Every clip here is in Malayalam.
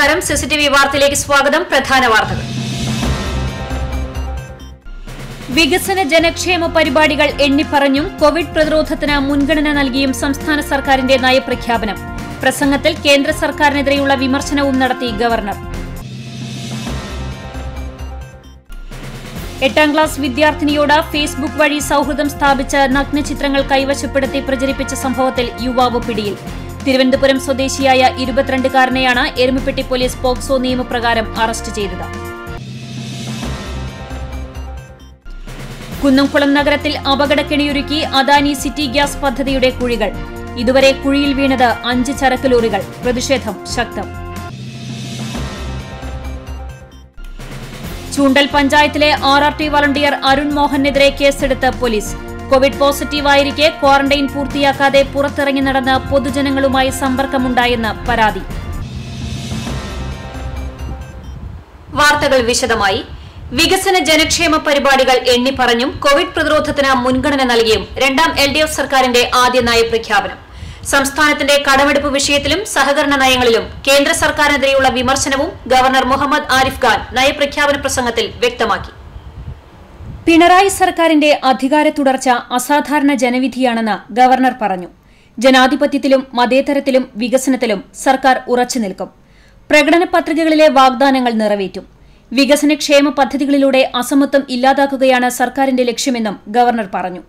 നമസ്കാരം സിസിടിവി വാർത്തയിലേക്ക് സ്വാഗതം പ്രധാന വാർത്തകൾ വികസന ജനക്ഷേമ പരിപാടികൾ എണ്ണിപ്പറഞ്ഞും കോവിഡ് പ്രതിരോധത്തിന് മുൻഗണന നൽകിയും സംസ്ഥാന സർക്കാരിന്റെ നയപ്രഖ്യാപനം പ്രസംഗത്തിൽ കേന്ദ്ര സർക്കാരിനെതിരെയുള്ള വിമർശനവും നടത്തി ഗവർണർ എട്ടാം ക്ലാസ് വിദ്യാർത്ഥിനിയോട് ഫേസ്ബുക്ക് വഴി സൌഹൃദം സ്ഥാപിച്ച് നഗ്നചിത്രങ്ങൾ കൈവശപ്പെടുത്തി പ്രചരിപ്പിച്ച സംഭവത്തിൽ യുവാവ് പിടിയിൽ തിരുവനന്തപുരം സ്വദേശിയായ ഇരുപത്തിരണ്ടുകാരനെയാണ് എരുമപ്പെട്ടി പോലീസ് പോക്സോ നിയമപ്രകാരം അറസ്റ്റ് ചെയ്തത് കുന്നംകുളം നഗരത്തിൽ അപകടക്കെണിയൊരുക്കി അദാനി സിറ്റി ഗ്യാസ് പദ്ധതിയുടെ കുഴികൾ ഇതുവരെ കുഴിയിൽ വീണത് അഞ്ച് ചരക്ക് ലോറികൾ പ്രതിഷേധം ശക്തം ചൂണ്ടൽ പഞ്ചായത്തിലെ R R T volunteer Arun മോഹനെതിരെ കേസെടുത്ത് പോലീസ് കോവിഡ് പോസിറ്റീവായിരിക്കെ ക്വാറന്റൈൻ പൂർത്തിയാക്കാതെ പുറത്തിറങ്ങി നടന്ന് പൊതുജനങ്ങളുമായി സമ്പർക്കമുണ്ടായെന്ന് പരാതി വാർത്തകൾ വിശദമായി വികസന ജനക്ഷേമ പരിപാടികൾ എണ്ണിപ്പറഞ്ഞും കോവിഡ് പ്രതിരോധത്തിന് മുൻഗണന നൽകിയും രണ്ടാം എൽ ഡി എഫ് സർക്കാരിന്റെ ആദ്യ നയപ്രഖ്യാപനം സംസ്ഥാനത്തിന്റെ കടമെടുപ്പ് വിഷയത്തിലും സഹകരണ നയങ്ങളിലും കേന്ദ്ര സർക്കാരിനെതിരെയുള്ള വിമർശനവും ഗവർണർ മുഹമ്മദ് ആരിഫ് ഖാൻ നയപ്രഖ്യാപന പ്രസംഗത്തിൽ വ്യക്തമാക്കി പിണറായി സർക്കാരിന്റെ അധികാര തുടർച്ച അസാധാരണ ജനവിധിയാണെന്ന് ഗവർണർ പറഞ്ഞു ജനാധിപത്യത്തിലും മതേതരത്തിലും വികസനത്തിലും സർക്കാർ ഉറച്ചു നിൽക്കും പ്രകടന പത്രികകളിലെ വാഗ്ദാനങ്ങൾ നിറവേറ്റും വികസനക്ഷേമ പദ്ധതികളിലൂടെ അസമത്വം ഇല്ലാതാക്കുകയാണ് സർക്കാരിന്റെ ലക്ഷ്യമെന്നും ഗവർണർ പറഞ്ഞു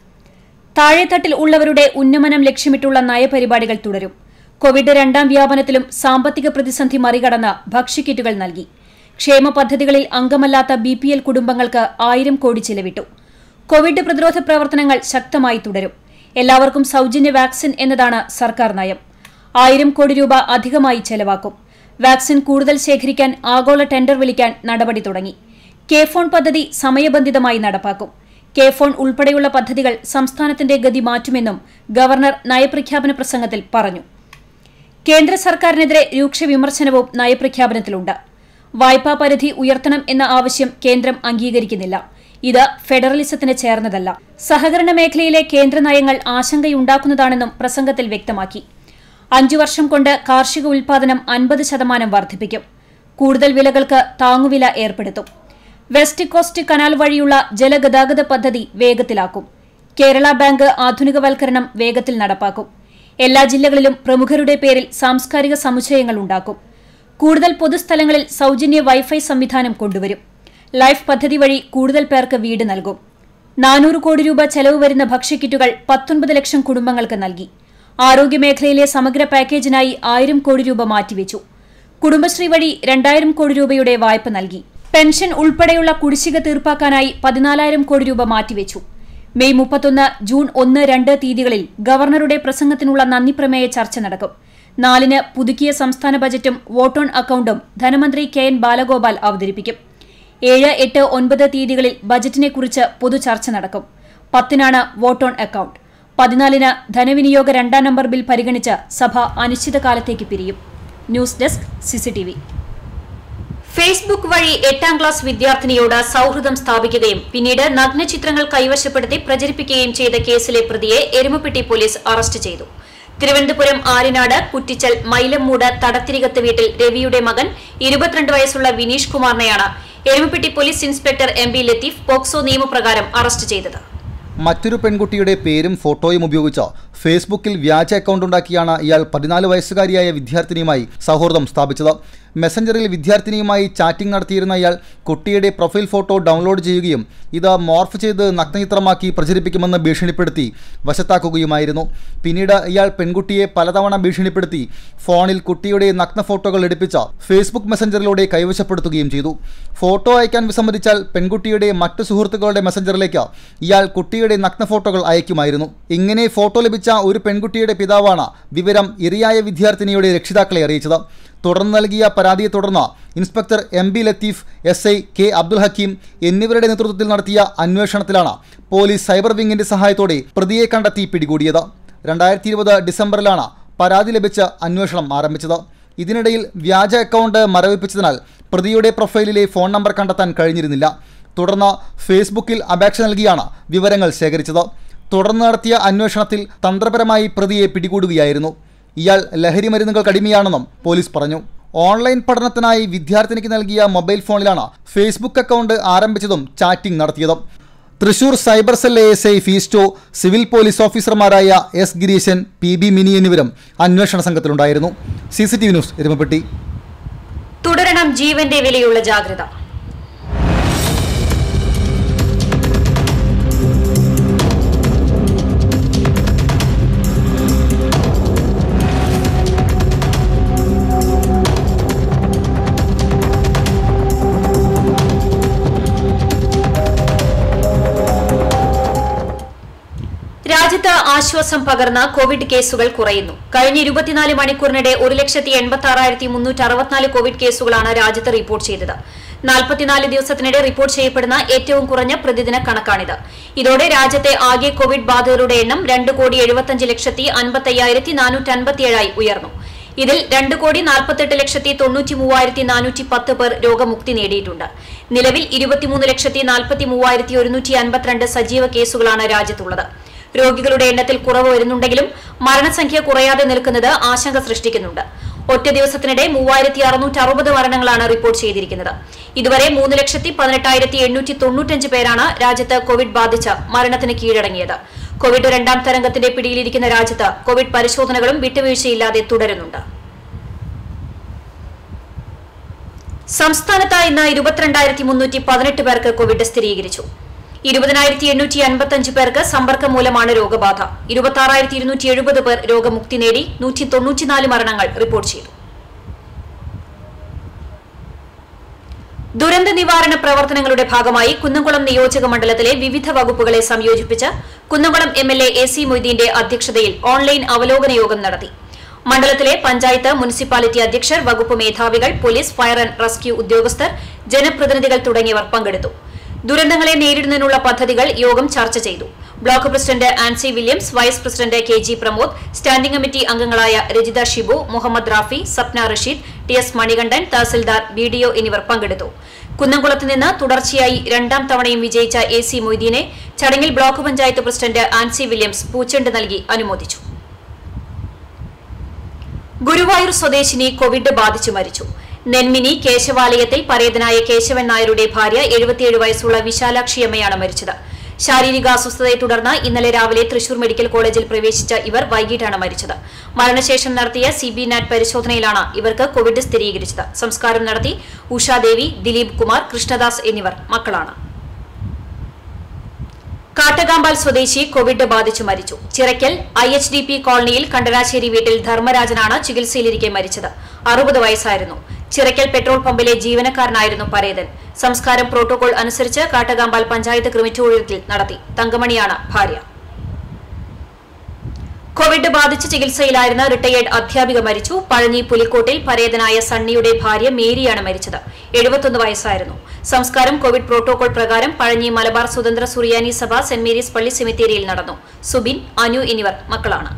താഴെത്തട്ടിൽ ഉള്ളവരുടെ ഉന്നമനം ലക്ഷ്യമിട്ടുള്ള നയപരിപാടികൾ തുടരും കോവിഡ് രണ്ടാം വ്യാപനത്തിലും സാമ്പത്തിക പ്രതിസന്ധി മറികടന്ന് ഭക്ഷ്യക്കിറ്റുകൾ നൽകി ക്ഷേമ പദ്ധതികളിൽ അംഗമല്ലാത്ത ബി പി എൽ കുടുംബങ്ങൾക്ക് ആയിരം കോടി ചിലവിട്ടു കോവിഡ് പ്രതിരോധ പ്രവർത്തനങ്ങൾ ശക്തമായി തുടരും എല്ലാവർക്കും സൌജന്യ വാക്സിൻ എന്നതാണ് സർക്കാർ നയം ആയിരം കോടി രൂപ അധികമായി ചെലവാക്കും വാക്സിൻ കൂടുതൽ ശേഖരിക്കാൻ ആഗോള ടെൻഡർ വിളിക്കാൻ നടപടി തുടങ്ങി കെ ഫോൺ പദ്ധതി സമയബന്ധിതമായി നടപ്പാക്കും കെ ഫോൺ ഉൾപ്പെടെയുള്ള പദ്ധതികൾ സംസ്ഥാനത്തിന്റെ ഗതി മാറ്റുമെന്നും ഗവർണർ നയപ്രഖ്യാപന പ്രസംഗത്തിൽ പറഞ്ഞു കേന്ദ്ര സർക്കാരിനെതിരെ രൂക്ഷ വിമർശനവും നയപ്രഖ്യാപനത്തിലുണ്ട് വായ്പാ പരിധി ഉയർത്തണം എന്ന ആവശ്യം കേന്ദ്രം അംഗീകരിക്കുന്നില്ല ഇത് ഫെഡറലിസത്തിന് ചേർന്നതല്ല സഹകരണ മേഖലയിലെ കേന്ദ്ര നയങ്ങൾ ആശങ്കയുണ്ടാക്കുന്നതാണെന്നും പ്രസംഗത്തിൽ വ്യക്തമാക്കി അഞ്ചു വർഷം കൊണ്ട് കാർഷിക ഉൽപാദനം അൻപത് ശതമാനം വർദ്ധിപ്പിക്കും കൂടുതൽ വിലകൾക്ക് താങ്ങുവില ഏർപ്പെടുത്തും വെസ്റ്റ് കോസ്റ്റ് കനാൽ വഴിയുള്ള ജലഗതാഗത പദ്ധതി വേഗത്തിലാക്കും കേരള ബാങ്ക് ആധുനികവൽക്കരണം വേഗത്തിൽ നടപ്പാക്കും എല്ലാ ജില്ലകളിലും പ്രമുഖരുടെ പേരിൽ സാംസ്കാരിക സമുച്ചയങ്ങൾ ഉണ്ടാക്കും കൂടുതൽ പൊതുസ്ഥലങ്ങളിൽ സൌജന്യ വൈഫൈ സംവിധാനം കൊണ്ടുവരും ലൈഫ് പദ്ധതി വഴി കൂടുതൽ പേർക്ക് വീട് നൽകും നാനൂറ് കോടി രൂപ ചെലവ് വരുന്ന ഭക്ഷ്യക്കിറ്റുകൾ പത്തൊൻപത് ലക്ഷം കുടുംബങ്ങൾക്ക് നൽകി ആരോഗ്യമേഖലയിലെ സമഗ്ര പാക്കേജിനായി ആയിരം കോടി രൂപ മാറ്റിവെച്ചു കുടുംബശ്രീ വഴി രണ്ടായിരം കോടി രൂപയുടെ വായ്പ നൽകി പെൻഷൻ ഉൾപ്പെടെയുള്ള കുടിശ്ശിക തീർപ്പാക്കാനായി പതിനാലായിരം കോടി രൂപ മാറ്റിവെച്ചു മെയ് മുപ്പത്തൊന്ന് ജൂൺ ഒന്ന് രണ്ട് തീയതികളിൽ ഗവർണറുടെ പ്രസംഗത്തിനുള്ള നന്ദിപ്രമേയ ചർച്ച നടക്കും നാലിന് പുതുക്കിയ സംസ്ഥാന ബജറ്റും വോട്ട് ഓൺ അക്കൌണ്ടും ധനമന്ത്രി കെ എൻ ബാലഗോപാൽ അവതരിപ്പിക്കും ഏഴ് എട്ട് ഒൻപത് തീയതികളിൽ ബജറ്റിനെക്കുറിച്ച് പൊതു ചർച്ച നടക്കും പത്തിനാണ് വോട്ട് ഓൺ അക്കൌണ്ട് പതിനാലിന് ധനവിനിയോഗ രണ്ടാം നമ്പർ ബിൽ പരിഗണിച്ച് സഭ അനിശ്ചിതകാലത്തേക്ക് പിരിയും ന്യൂസ് ഡെസ്ക് സിസിടിവി ഫേസ്ബുക്ക് വഴി എട്ടാം ക്ലാസ് വിദ്യാർത്ഥിനിയോട് സൌഹൃദം സ്ഥാപിക്കുകയും പിന്നീട് നഗ്നചിത്രങ്ങൾ കൈവശപ്പെടുത്തി പ്രചരിപ്പിക്കുകയും ചെയ്ത കേസിലെ പ്രതിയെ എരുമപ്പെട്ടി പോലീസ് അറസ്റ്റ് ചെയ്തു തിരുവനന്തപുരം ആര്യനാട് കുറ്റിച്ചൽ മൈലമ്മൂട് തടത്തിരികത്ത് വീട്ടിൽ രവിയുടെ മകൻ ഇരുപത്തിരണ്ട് വയസ്സുള്ള വിനീഷ് കുമാറിനെയാണ് Erumapetty police inspector M B Latheef POCSO നിയമപ്രകാരം അറസ്റ്റ് ചെയ്തത് മറ്റൊരു പെൺകുട്ടിയുടെ പേരും ഫോട്ടോയും ഉപയോഗിച്ച് ഫേസ്ബുക്കിൽ വ്യാജ അക്കൗണ്ട് ഉണ്ടാക്കിയാണ് ഇയാൾ പതിനാല് വയസ്സുകാരിയായ വിദ്യാർത്ഥിനിയുമായി സൗഹൃദം സ്ഥാപിച്ചത് മെസ്സഞ്ചറിൽ വിദ്യാർത്ഥിനിയുമായി ചാറ്റിംഗ് നടത്തിയിരുന്ന ഇയാൾ കുട്ടിയുടെ പ്രൊഫൈൽ ഫോട്ടോ ഡൗൺലോഡ് ചെയ്യുകയും ഇത് മോർഫ് ചെയ്ത് നഗ്നചിത്രമാക്കി പ്രചരിപ്പിക്കുമെന്ന് ഭീഷണിപ്പെടുത്തി വശത്താക്കുകയുമായിരുന്നു പിന്നീട് ഇയാൾ പെൺകുട്ടിയെ പലതവണ ഭീഷണിപ്പെടുത്തി ഫോണിൽ കുട്ടിയുടെ നഗ്ന ഫോട്ടോകൾ എടുപ്പിച്ച ഫേസ്ബുക്ക് മെസ്സഞ്ചറിലൂടെ കൈവശപ്പെടുത്തുകയും ചെയ്തു ഫോട്ടോ അയക്കാൻ വിസമ്മതിച്ചാൽ പെൺകുട്ടിയുടെ മറ്റു സുഹൃത്തുക്കളുടെ മെസ്സഞ്ചറിലേക്ക് ഇയാൾ കുട്ടിയുടെ നഗ്ന ഫോട്ടോകൾ അയക്കുമായിരുന്നു ഇങ്ങനെ ഫോട്ടോ ലഭിച്ച ഒരു പെൺകുട്ടിയുടെ പിതാവാണ് വിവരം ഇരയായ വിദ്യാർത്ഥിനിയുടെ രക്ഷിതാക്കളെ അറിയിച്ചത് തുടർന്ന് നൽകിയ പരാതിയെ തുടർന്ന് inspector M B Latheef S I K Abdul Hakkim എന്നിവരുടെ നേതൃത്വത്തിൽ നടത്തിയ അന്വേഷണത്തിലാണ് പോലീസ് സൈബർ വിങ്ങിന്റെ സഹായത്തോടെ പ്രതിയെ കണ്ടെത്തി പിടികൂടിയത് രണ്ടായിരത്തി ഇരുപത് ഡിസംബറിലാണ് പരാതി ലഭിച്ച് അന്വേഷണം ആരംഭിച്ചത് ഇതിനിടയിൽ വ്യാജ അക്കൗണ്ട് മരവിപ്പിച്ചതിനാൽ പ്രതിയുടെ പ്രൊഫൈലിലെ ഫോൺ നമ്പർ കണ്ടെത്താൻ കഴിഞ്ഞിരുന്നില്ല തുടർന്ന് ഫേസ്ബുക്കിൽ അപേക്ഷ നൽകിയാണ് വിവരങ്ങൾ ശേഖരിച്ചത് തുടർന്ന് നടത്തിയ അന്വേഷണത്തിൽ തന്ത്രപരമായി പ്രതിയെ പിടികൂടുകയായിരുന്നു ഇയാൾ ലഹരി മരുന്നുകൾക്ക് അടിമയാണെന്നും പോലീസ് പറഞ്ഞു ഓൺലൈൻ പഠനത്തിനായി വിദ്യാർത്ഥിനിക്ക് നൽകിയ മൊബൈൽ ഫോണിലാണ് ഫേസ്ബുക്ക് അക്കൗണ്ട് ആരംഭിച്ചതും ചാറ്റിംഗ് നടത്തിയതും Thrissur cyber cell A S I Festo civil police ഓഫീസർമാരായ S Gireesan P B Mini എന്നിവരും അന്വേഷണ സംഘത്തിലുണ്ടായിരുന്നു C C T V news Erumapetty തുടരണം ജീവന്റെ വിലയുള്ള ജാഗ്രത രാജ്യത്ത് ആശ്വാസം പകർന്ന കോവിഡ് കേസുകൾ കുറയുന്നു കഴിഞ്ഞ ഇരുപത്തിനാല് മണിക്കൂറിനിടെ ഒരു ലക്ഷത്തി എൺപത്തി ആറായിരത്തി മുന്നൂറ്റി അറുപത്തിനാല് കോവിഡ് കേസുകളാണ് രാജ്യത്ത് റിപ്പോർട്ട് ചെയ്തത് നാൽപ്പത്തിനാല് ദിവസത്തിനിടെ റിപ്പോർട്ട് ചെയ്യപ്പെടുന്ന ഏറ്റവും കുറഞ്ഞ പ്രതിദിന കണക്കാണിത് ഇതോടെ രാജ്യത്തെ ആകെ കോവിഡ് ബാധിതരുടെ എണ്ണം രണ്ട് കോടി എഴുപത്തഞ്ച് ലക്ഷത്തി അൻപത്തയ്യായിരത്തി നാനൂറ്റി അൻപത്തിയേഴായി ഉയർന്നു ഇതിൽ രണ്ട് കോടി നാൽപ്പത്തെട്ട് ലക്ഷത്തി തൊണ്ണൂറ്റി മൂവായിരത്തി നാനൂറ്റി പത്ത് പേർ രോഗമുക്തി നേടിയിട്ടുണ്ട് നിലവിൽ ഇരുപത്തിമൂന്ന് ലക്ഷത്തി നാൽപ്പത്തി മൂവായിരത്തി ഒരുന്നൂറ്റി അൻപത്തിരണ്ട് സജീവ കേസുകളാണ് രാജ്യത്തുള്ളത് രോഗികളുടെ എണ്ണത്തിൽ കുറവ് വരുന്നുണ്ടെങ്കിലും മരണസംഖ്യ കുറയാതെ നിൽക്കുന്നത് ആശങ്ക സൃഷ്ടിക്കുന്നുണ്ട് ഒറ്റ ദിവസത്തിനിടെ മൂവായിരത്തി അറുന്നൂറ്റി അറുപത് മരണങ്ങളാണ് റിപ്പോർട്ട് ചെയ്തിരിക്കുന്നത് ഇതുവരെ മൂന്ന് ലക്ഷത്തി പതിനെട്ടായിരത്തി എണ്ണൂറ്റി തൊണ്ണൂറ്റഞ്ച് പേരാണ് രാജ്യത്ത് കോവിഡ് ബാധിച്ച് മരണത്തിന് കീഴടങ്ങിയത് കോവിഡ് രണ്ടാം തരംഗത്തിന്റെ പിടിയിലിരിക്കുന്ന രാജ്യത്ത് കോവിഡ് പരിശോധനകളും വിട്ടുവീഴ്ചയില്ലാതെ തുടരുന്നുണ്ട് സംസ്ഥാനത്ത് ഇന്ന് ഇരുപത്തിരണ്ടായിരത്തി മുന്നൂറ്റി പതിനെട്ട് പേർക്ക് കോവിഡ് സ്ഥിരീകരിച്ചു ഇരുപതിനായിരത്തി എണ്ണൂറ്റി അൻപത്തഞ്ച് പേർക്ക് സമ്പർക്കം മൂലമാണ് രോഗബാധ ഇരുപത്തി ആറായിരത്തി ഇരുന്നൂറ്റി എഴുപത് പേർ രോഗമുക്തി നേടി നൂറ്റി തൊണ്ണൂറ്റിനാല് മരണങ്ങൾ റിപ്പോർട്ട് ചെയ്തു ദുരന്ത നിവാരണ പ്രവർത്തനങ്ങളുടെ ഭാഗമായി കുന്നംകുളം നിയോജക മണ്ഡലത്തിലെ വിവിധ വകുപ്പുകളെ സംയോജിപ്പിച്ച് Kunnamkulam M L A A C മൊയ്തീന്റെ അധ്യക്ഷതയിൽ ഓൺലൈൻ അവലോകന യോഗം നടത്തി മണ്ഡലത്തിലെ പഞ്ചായത്ത് മുനിസിപ്പാലിറ്റി അധ്യക്ഷർ വകുപ്പ് മേധാവികൾ പോലീസ് ഫയർ ആൻഡ് റെസ്ക്യൂ ഉദ്യോഗസ്ഥർ ജനപ്രതിനിധികൾ തുടങ്ങിയവർ പങ്കെടുത്തു ദുരന്തങ്ങളെ നേരിടുന്നതിനുള്ള പദ്ധതികൾ യോഗം ചർച്ച ചെയ്തു block president Ancy Williams vice president K G Pramod standing committee അംഗങ്ങളായ Rajitha Shibu Muhammad Rafi Sapna Rasheed T S Manikandan tahsildar B D O എന്നിവർ പങ്കെടുത്തു കുന്നംകുളത്ത് നിന്ന് തുടർച്ചയായി രണ്ടാം തവണയും വിജയിച്ച എ സി മൊയ്തീനെ ചടങ്ങിൽ block panchayat president Ancy Williams പൂച്ചെണ്ട് നൽകി അനുമോദിച്ചു ഗുരുവായൂർ സ്വദേശിനി കോവിഡ് ബാധിച്ചു മരിച്ചു നെന്മിനി കേശവാലയത്തിൽ പരേതനായ കേശവൻ നായരുടെ ഭാര്യ എഴുപത്തിയേഴ് വയസ്സുള്ള വിശാലാക്ഷിയമ്മയാണ് മരിച്ചത് ശാരീരിക അസ്വസ്ഥതയെ തുടർന്ന് ഇന്നലെ രാവിലെ തൃശൂർ മെഡിക്കൽ കോളേജിൽ പ്രവേശിച്ച ഇവർ വൈകിട്ടാണ് മരിച്ചത് മരണശേഷം നടത്തിയ സി ബി നാറ്റ് പരിശോധനയിലാണ് ഇവർക്ക് കോവിഡ് സ്ഥിരീകരിച്ചത് സംസ്കാരം നടത്തി ഉഷാദേവി ദിലീപ് കുമാർ കൃഷ്ണദാസ് എന്നിവർ മക്കളാണ് കാട്ടകാമ്പാൽ സ്വദേശി കോവിഡ് ബാധിച്ചു മരിച്ചു Chirakkal I H D P കോളനിയിൽ കണ്ടരാശ്ശേരി വീട്ടിൽ ധർമ്മരാജനാണ് ചികിത്സയിലിരിക്കെ മരിച്ചത് അറുപത് വയസ്സായിരുന്നു ചിറയ്ക്കൽ പെട്രോൾ പമ്പിലെ ജീവനക്കാരനായിരുന്നു പരേതൻ സംസ്കാരം പ്രോട്ടോകോൾ അനുസരിച്ച് കാട്ടകാമ്പാൽ പഞ്ചായത്ത് ക്രിമിറ്റോറിയത്തിൽ നടത്തി തങ്കമണിയാണ് ഭാര്യ കോവിഡ് ബാധിച്ച് ചികിത്സയിലായിരുന്ന റിട്ടയേർഡ് അധ്യാപിക മരിച്ചു പഴഞ്ഞി പുലിക്കോട്ടിൽ പരേതനായ സണ്ണിയുടെ ഭാര്യ മേരിയാണ് മരിച്ചത് എഴുപത്തൊന്ന് വയസ്സായിരുന്നു സംസ്കാരം കോവിഡ് പ്രോട്ടോകോൾ പ്രകാരം പഴഞ്ഞി മലബാർ സ്വതന്ത്ര സുറിയാനി സഭ സെന്റ് മേരീസ് പള്ളി സെമിത്തേരിയിൽ നടന്നു സുബിൻ അനു എന്നിവർ മക്കളാണ്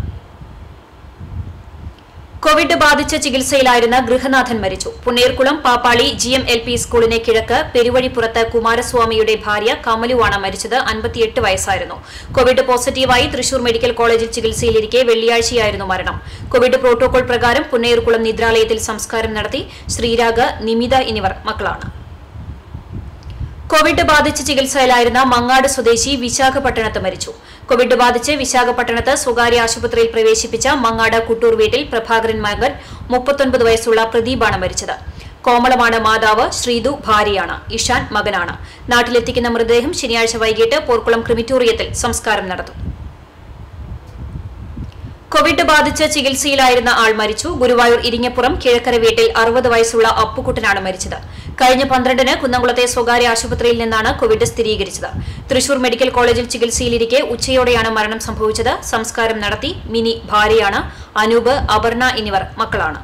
കോവിഡ് ബാധിച്ച് ചികിത്സയിലായിരുന്ന ഗൃഹനാഥൻ മരിച്ചു Punnerkulam Pappali G M L P സ്കൂളിന് കിഴക്ക് പെരുവഴിപ്പുറത്ത് കുമാരസ്വാമിയുടെ ഭാര്യ കമലുവാണ് മരിച്ചത് അൻപത്തിയെട്ട് വയസ്സായിരുന്നു കോവിഡ് പോസിറ്റീവായി തൃശൂർ മെഡിക്കൽ കോളേജിൽ ചികിത്സയിലിരിക്കെ വെള്ളിയാഴ്ചയായിരുന്നു മരണം കോവിഡ് പ്രോട്ടോകോൾ പ്രകാരം പുന്നേർകുളം നിദ്രാലയത്തിൽ സംസ്കാരം നടത്തി ശ്രീരാഗ് നിമിത എന്നിവർ മക്കളാണ് കോവിഡ് ബാധിച്ച് ചികിത്സയിലായിരുന്ന മങ്ങാട് സ്വദേശി വിശാഖപട്ടണത്ത് മരിച്ചു കോവിഡ് ബാധിച്ച് വിശാഖപട്ടണത്ത് സ്വകാര്യ ആശുപത്രിയിൽ പ്രവേശിപ്പിച്ച മങ്ങാട് കുട്ടൂർ വീട്ടിൽ പ്രഭാകരൻ മകൻ മുപ്പത്തൊൻപത് വയസ്സുള്ള പ്രദീപാണ് മരിച്ചത് കോമളമാണ് മാതാവ് ശ്രീതു ഭാര്യയാണ് ഇഷാൻ മകനാണ് നാട്ടിലെത്തിക്കുന്ന മൃതദേഹം ശനിയാഴ്ച വൈകിട്ട് പോർക്കുളം ക്രിമിറ്റോറിയത്തിൽ സംസ്കാരം നടത്തും കോവിഡ് ബാധിച്ച് ചികിത്സയിലായിരുന്ന ആൾ മരിച്ചു ഗുരുവായൂർ ഇരിങ്ങപ്പുറം കിഴക്കര വീട്ടിൽ അറുപത് വയസ്സുള്ള അപ്പുക്കുട്ടനാണ് മരിച്ചത് കഴിഞ്ഞ പന്ത്രണ്ടിന് കുന്നംകുളത്തെ സ്വകാര്യ ആശുപത്രിയിൽ നിന്നാണ് കോവിഡ് സ്ഥിരീകരിച്ചത് തൃശൂർ മെഡിക്കൽ കോളേജിൽ ചികിത്സയിലിരിക്കെ ഉച്ചയോടെയാണ് മരണം സംഭവിച്ചത് സംസ്കാരം നടത്തി മിനി ഭാര്യയാണ് അനൂപ് അപർണ എന്നിവർ മക്കളാണ്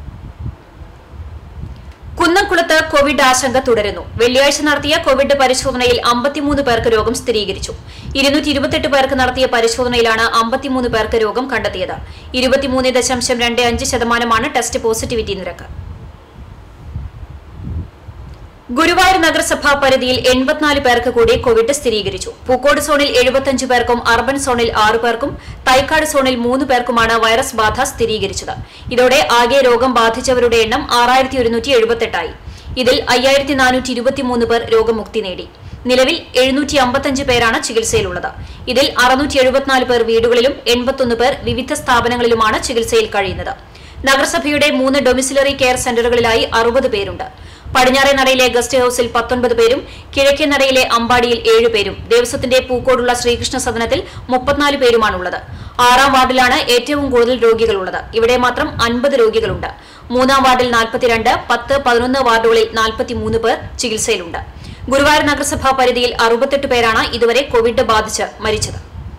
കുന്നംകുളത്ത് കോവിഡ് ആശങ്ക തുടരുന്നു വെള്ളിയാഴ്ച നടത്തിയ കോവിഡ് പരിശോധനയിൽ അമ്പത്തിമൂന്ന് പേർക്ക് രോഗം സ്ഥിരീകരിച്ചു ഇരുന്നൂറ്റി ഇരുപത്തെട്ട് പേർക്ക് നടത്തിയ പരിശോധനയിലാണ് അമ്പത്തിമൂന്ന് പേർക്ക് രോഗം കണ്ടെത്തിയത് ഇരുപത്തിമൂന്ന് ദശാംശം രണ്ട് അഞ്ച് ശതമാനമാണ് ടെസ്റ്റ് പോസിറ്റിവിറ്റി നിരക്ക് ഗുരുവായൂർ നഗരസഭാ പരിധിയിൽ എൺപത്തിനാല് പേർക്ക് കൂടി കോവിഡ് സ്ഥിരീകരിച്ചു പൂക്കോട് സോണിൽ എഴുപത്തിയഞ്ച് പേർക്കും അർബൻ സോണിൽ ആറ് പേർക്കും തൈക്കാട് സോണിൽ മൂന്ന് പേർക്കുമാണ് വൈറസ് ബാധ സ്ഥിരീകരിച്ചത് ഇതോടെ ആകെ രോഗം ബാധിച്ചവരുടെ എണ്ണം ആറായിരത്തി ഒരുന്നൂറ്റി എഴുപത്തെട്ടായി ഇതിൽ അയ്യായിരത്തി നാനൂറ്റി ഇരുപത്തിമൂന്ന് പേർ രോഗമുക്തി നേടി നിലവിൽ എഴുന്നൂറ്റി അമ്പത്തഞ്ച് പേരാണ് ചികിത്സയിലുള്ളത് ഇതിൽ അറുന്നൂറ്റി എഴുപത്തിനാല് പേർ വീടുകളിലും എൺപത്തൊന്ന് പേർ വിവിധ സ്ഥാപനങ്ങളിലുമാണ് ചികിത്സയിൽ കഴിയുന്നത് നഗരസഭയുടെ മൂന്ന് ഡൊമിസിലറി കെയർ സെന്ററുകളിലായി അറുപത് പേരുണ്ട് പടിഞ്ഞാറേ നടയിലെ ഗസ്റ്റ് ഹൌസിൽ പത്തൊൻപത് പേരും കിഴക്കേ നടയിലെ അമ്പാടിയിൽ ഏഴ് പേരും ദേവസ്വത്തിന്റെ പൂക്കോടുള്ള ശ്രീകൃഷ്ണ സദനത്തിൽ മുപ്പത്തിനാല് പേരുമാണുള്ളത് ആറാം വാർഡിലാണ് ഏറ്റവും കൂടുതൽ രോഗികളുള്ളത് ഇവിടെ മാത്രം അൻപത് രോഗികളുണ്ട് മൂന്നാം വാർഡിൽ നാൽപ്പത്തിരണ്ട് പത്ത് പതിനൊന്ന് വാർഡുകളിൽ നാൽപ്പത്തിമൂന്ന് പേർ ചികിത്സയിലുണ്ട് ഗുരുവായൂർ നഗരസഭാ പരിധിയിൽ അറുപത്തെട്ട് പേരാണ് ഇതുവരെ കോവിഡ് ബാധിച്ച് മരിച്ചത്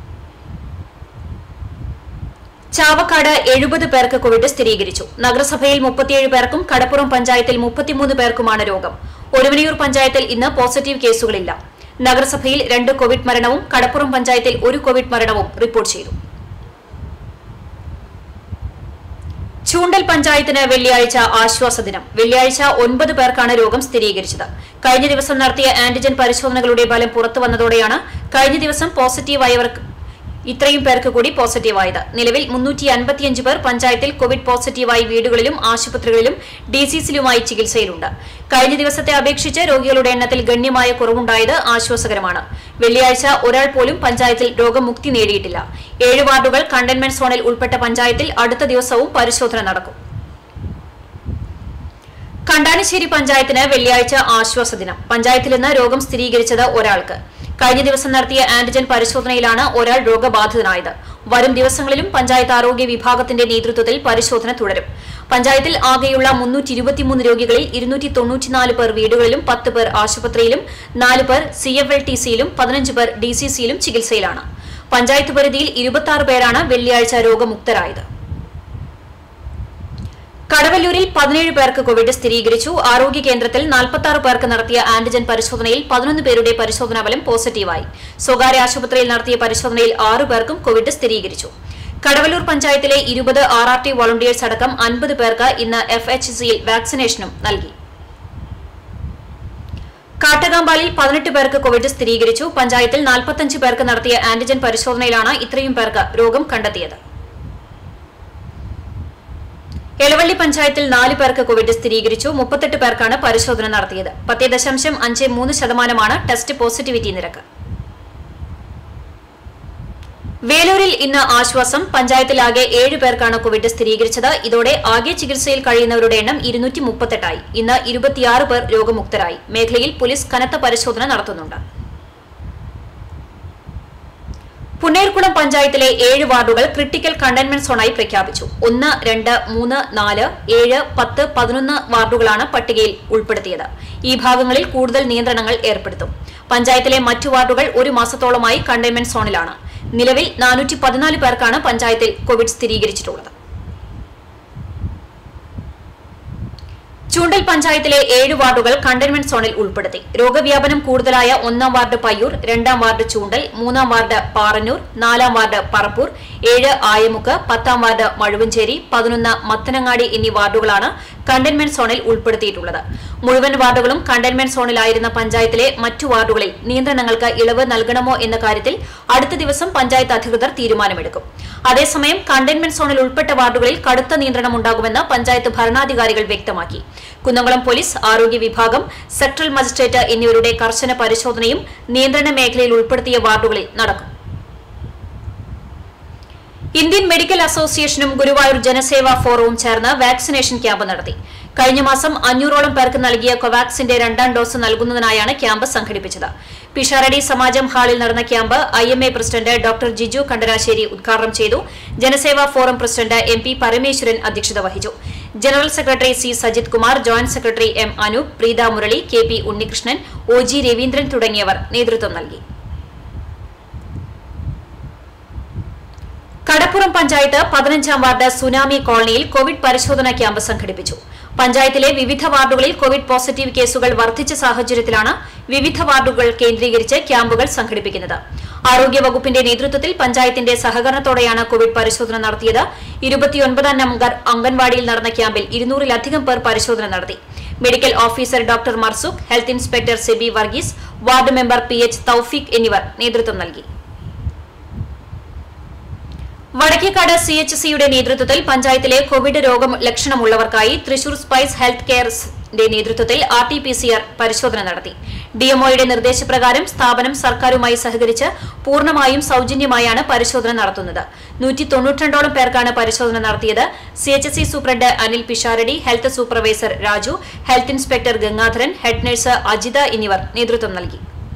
ചാവക്കാട് എഴുപത് പേർക്ക് കോവിഡ് സ്ഥിരീകരിച്ചു നഗരസഭയിൽ മുപ്പത്തിയേഴ് പേർക്കും കടപ്പുറം പഞ്ചായത്തിൽ മുപ്പത്തിമൂന്ന് പേർക്കുമാണ് രോഗം ഒരുമനിയൂർ പഞ്ചായത്തിൽ ഇന്ന് പോസിറ്റീവ് കേസുകളില്ല നഗരസഭയിൽ രണ്ട് കോവിഡ് മരണവും കടപ്പുറം പഞ്ചായത്തിൽ ഒരു കോവിഡ് മരണവും റിപ്പോർട്ട് ചെയ്തു ചൂണ്ടൽ പഞ്ചായത്തിന് വെള്ളിയാഴ്ച ആശ്വാസ ദിനം വെള്ളിയാഴ്ച ഒൻപത് പേർക്കാണ് രോഗം സ്ഥിരീകരിച്ചത് കഴിഞ്ഞ ദിവസം നടത്തിയ ആന്റിജൻ പരിശോധനകളുടെ ഫലം പുറത്തു വന്നതോടെയാണ് കഴിഞ്ഞ ദിവസം പോസിറ്റീവായവർക്ക് ഇത്രയും പേർക്ക് കൂടി പോസിറ്റീവായത് നിലവിൽ മുന്നൂറ്റി അൻപത്തിയഞ്ച് പേർ പഞ്ചായത്തിൽ കോവിഡ് പോസിറ്റീവായി വീടുകളിലും ആശുപത്രികളിലും ഡിസിസിലുമായി ചികിത്സയിലുണ്ട് കഴിഞ്ഞ ദിവസത്തെ അപേക്ഷിച്ച് രോഗികളുടെ എണ്ണത്തിൽ ഗണ്യമായ കുറവുണ്ടായത് ആശ്വാസകരമാണ് വെള്ളിയാഴ്ച ഒരാൾ പോലും പഞ്ചായത്തിൽ രോഗമുക്തി നേടിയിട്ടില്ല ഏഴ് വാർഡുകൾ കണ്ടെയ്ൻമെന്റ് സോണിൽ ഉൾപ്പെട്ട പഞ്ചായത്തിൽ അടുത്ത ദിവസവും പരിശോധന നടക്കും കണ്ടാണിശ്ശേരി പഞ്ചായത്തിന് വെള്ളിയാഴ്ച ആശ്വാസ ദിനം പഞ്ചായത്തിൽ നിന്ന് രോഗം സ്ഥിരീകരിച്ചത് ഒരാൾക്ക് കഴിഞ്ഞ ദിവസം നടത്തിയ ആന്റിജൻ പരിശോധനയിലാണ് ഒരാൾ രോഗബാധിതനായത് വരും ദിവസങ്ങളിലും പഞ്ചായത്ത് ആരോഗ്യ വിഭാഗത്തിന്റെ നേതൃത്വത്തിൽ പരിശോധന തുടരും പഞ്ചായത്തിൽ ആകെയുള്ള മുന്നൂറ്റി ഇരുപത്തിമൂന്ന് രോഗികളിൽ ഇരുന്നൂറ്റി തൊണ്ണൂറ്റിനാല് പേർ വീടുകളിലും പത്ത് പേർ ആശുപത്രിയിലും നാല് പേർ സി എഫ് എൽ ടി സിയിലും പതിനഞ്ച് പേർ ഡി സി സിയിലും ചികിത്സയിലാണ് പഞ്ചായത്ത് പരിധിയിൽ ഇരുപത്തി പേരാണ് വെള്ളിയാഴ്ച രോഗമുക്തരായത് കടവല്ലൂരിൽ പതിനേഴ് പേർക്ക് കോവിഡ് സ്ഥിരീകരിച്ചു ആരോഗ്യ കേന്ദ്രത്തിൽ നാൽപ്പത്തി ആറ് പേർക്ക് നടത്തിയ ആന്റിജൻ പരിശോധനയിൽ പതിനൊന്ന് പേരുടെ പരിശോധനാ ഫലം പോസിറ്റീവായി സ്വകാര്യ ആശുപത്രിയിൽ നടത്തിയ പരിശോധനയിൽ ആറു പേർക്കും കോവിഡ് സ്ഥിരീകരിച്ചു കടവല്ലൂർ പഞ്ചായത്തിലെ ഇരുപത് ആർ ആർ ടി വോളണ്ടിയേഴ്സ് അടക്കം അൻപത് പേർക്ക് ഇന്ന് എഫ് എച്ച് സിയിൽ വാക്സിനേഷനും നൽകി കാട്ടകാമ്പാലിൽ പതിനെട്ട് പേർക്ക് കോവിഡ് സ്ഥിരീകരിച്ചു പഞ്ചായത്തിൽ നാൽപ്പത്തഞ്ച് പേർക്ക് നടത്തിയ ആന്റിജൻ പരിശോധനയിലാണ് ഇത്രയും പേർക്ക് രോഗം കണ്ടെത്തിയത് എളവള്ളി പഞ്ചായത്തിൽ നാല് പേർക്ക് കോവിഡ് സ്ഥിരീകരിച്ചു മുപ്പത്തെട്ട് പേർക്കാണ് പരിശോധന നടത്തിയത് പത്തേ ദശാംശം അഞ്ച് മൂന്ന് ശതമാനമാണ് ടെസ്റ്റ് പോസിറ്റിവിറ്റി നിരക്ക് വേലൂരിൽ ഇന്ന് ആശ്വാസം പഞ്ചായത്തിലാകെ ഏഴ് പേർക്കാണ് കോവിഡ് സ്ഥിരീകരിച്ചത് ഇതോടെ ആകെ ചികിത്സയിൽ കഴിയുന്നവരുടെ എണ്ണം ഇരുന്നൂറ്റി മുപ്പത്തെട്ടായി ഇന്ന് ഇരുപത്തിയാറ് പേർ രോഗമുക്തരായി മേഖലയിൽ പോലീസ് കനത്ത പരിശോധന നടത്തുന്നുണ്ട് പുന്നേർകുളം പഞ്ചായത്തിലെ ഏഴ് വാർഡുകൾ ക്രിട്ടിക്കൽ കണ്ടെയ്ൻമെന്റ് സോണായി പ്രഖ്യാപിച്ചു ഒന്ന് രണ്ട് മൂന്ന് നാല് ഏഴ് പത്ത് പതിനൊന്ന് വാർഡുകളാണ് പട്ടികയിൽ ഉൾപ്പെടുത്തിയത് ഈ ഭാഗങ്ങളിൽ കൂടുതൽ നിയന്ത്രണങ്ങൾ ഏർപ്പെടുത്തും പഞ്ചായത്തിലെ മറ്റു വാർഡുകൾ ഒരു മാസത്തോളമായി കണ്ടെയ്ൻമെന്റ് സോണിലാണ് നിലവിൽ നാനൂറ്റി പതിനാല് പേർക്കാണ് പഞ്ചായത്തിൽ കോവിഡ് സ്ഥിരീകരിച്ചിട്ടുള്ളത് ചൂണ്ടൽ പഞ്ചായത്തിലെ ഏഴ് വാർഡുകൾ കണ്ടെയ്ൻമെന്റ് സോണിൽ ഉൾപ്പെടുത്തി രോഗവ്യാപനം കൂടുതലായ ഒന്നാം വാർഡ് പയ്യൂർ രണ്ടാം വാർഡ് ചൂണ്ടൽ മൂന്നാം വാർഡ് പാറന്നൂർ നാലാം വാർഡ് പറപ്പൂർ ഏഴ് ആയമുക്ക് പത്താം വാർഡ് മഴുവഞ്ചേരി പതിനൊന്ന് മത്തനങ്ങാടി എന്നീ വാർഡുകളാണ് കണ്ടെയ്ൻമെന്റ് സോണിൽ ഉൾപ്പെടുത്തിയിട്ടുള്ളത് മുഴുവൻ വാർഡുകളും കണ്ടെയ്ൻമെന്റ് സോണിലായിരുന്ന പഞ്ചായത്തിലെ മറ്റു വാർഡുകളിൽ നിയന്ത്രണങ്ങൾക്ക് ഇളവ് നൽകണമോ എന്ന കാര്യത്തിൽ അടുത്ത ദിവസം പഞ്ചായത്ത് അധികൃതർ തീരുമാനമെടുക്കും അതേസമയം കണ്ടെയ്ൻമെന്റ് സോണിൽ ഉൾപ്പെട്ട വാർഡുകളിൽ കടുത്ത നിയന്ത്രണം ഉണ്ടാകുമെന്ന് പഞ്ചായത്ത് ഭരണാധികാരികൾ വ്യക്തമാക്കി കുന്നംകുളം പോലീസ് ആരോഗ്യ വിഭാഗം സെക്ടറൽ മജിസ്ട്രേറ്റ് എന്നിവരുടെ കർശന പരിശോധനയും നിയന്ത്രണ മേഖലയിൽ ഉൾപ്പെടുത്തിയ വാർഡുകളിൽ നടക്കും ഇന്ത്യൻ മെഡിക്കൽ അസോസിയേഷനും ഗുരുവായൂർ ജനസേവാ ഫോറവും ചേർന്ന് വാക്സിനേഷൻ ക്യാമ്പ് നടത്തി കഴിഞ്ഞ മാസം അഞ്ഞൂറോളം പേർക്ക് നൽകിയ കൊവാക്സിന്റെ രണ്ടാം ഡോസ് നൽകുന്നതിനായാണ് ക്യാമ്പ് സംഘടിപ്പിച്ചത് പിഷാരടി സമാജം ഹാളിൽ നടന്ന camp I M A president doctor Jiju Kandarassery ഉദ്ഘാടനം ചെയ്തു Janaseva forum president M P Parameswaran അധ്യക്ഷത വഹിച്ചു general secretary C Sajith Kumar joint secretary M Anoop Preetha Murali K P Unnikrishnan O G Raveendran തുടങ്ങിയവർ നേതൃത്വം നൽകി കടപ്പുറം പഞ്ചായത്ത് പതിനഞ്ചാം വാർഡ് സുനാമി കോളനിയിൽ കോവിഡ് പരിശോധനാ ക്യാമ്പ് സംഘടിപ്പിച്ചു പഞ്ചായത്തിലെ വിവിധ വാർഡുകളിൽ കോവിഡ് പോസിറ്റീവ് കേസുകൾ വർദ്ധിച്ച സാഹചര്യത്തിലാണ് വിവിധ വാർഡുകൾ കേന്ദ്രീകരിച്ച് ക്യാമ്പുകൾ സംഘടിപ്പിക്കുന്നത് ആരോഗ്യവകുപ്പിന്റെ നേതൃത്വത്തിൽ പഞ്ചായത്തിന്റെ സഹകരണത്തോടെയാണ് കോവിഡ് പരിശോധന നടത്തിയത് ഇരുപത്തിയൊൻപതാം നമ്പർ അംഗൻവാടിയിൽ നടന്ന ക്യാമ്പിൽ ഇരുന്നൂറിലധികം പേർ പരിശോധന നടത്തി medical officer doctor Marsukh health inspector Seby Varghese ward member P H Thoufeeq എന്നിവർ നേതൃത്വം നൽകി വടക്കേക്കാട് സി എച്ച് സിയുടെ നേതൃത്വത്തിൽ പഞ്ചായത്തിലെ കോവിഡ് രോഗം ലക്ഷണമുള്ളവർക്കായി തൃശൂർ സ്പൈസ് ഹെൽത്ത് കെയർസിന്റെ നേതൃത്വത്തിൽ R T P C R പരിശോധന നടത്തി ഡിഎംഒയുടെ നിർദ്ദേശപ്രകാരം സ്ഥാപനം സർക്കാരുമായി സഹകരിച്ച് പൂർണ്ണമായും സൌജന്യമായാണ് പരിശോധന നടത്തുന്നത് നൂറ്റി തൊണ്ണൂറ്റിരണ്ടോളം പേർക്കാണ് പരിശോധന നടത്തിയത് C H C superintendent Anil Pisharody health supervisor Raju health inspector Gangadharan head nurse Ajitha എന്നിവർ നേതൃത്വം നൽകി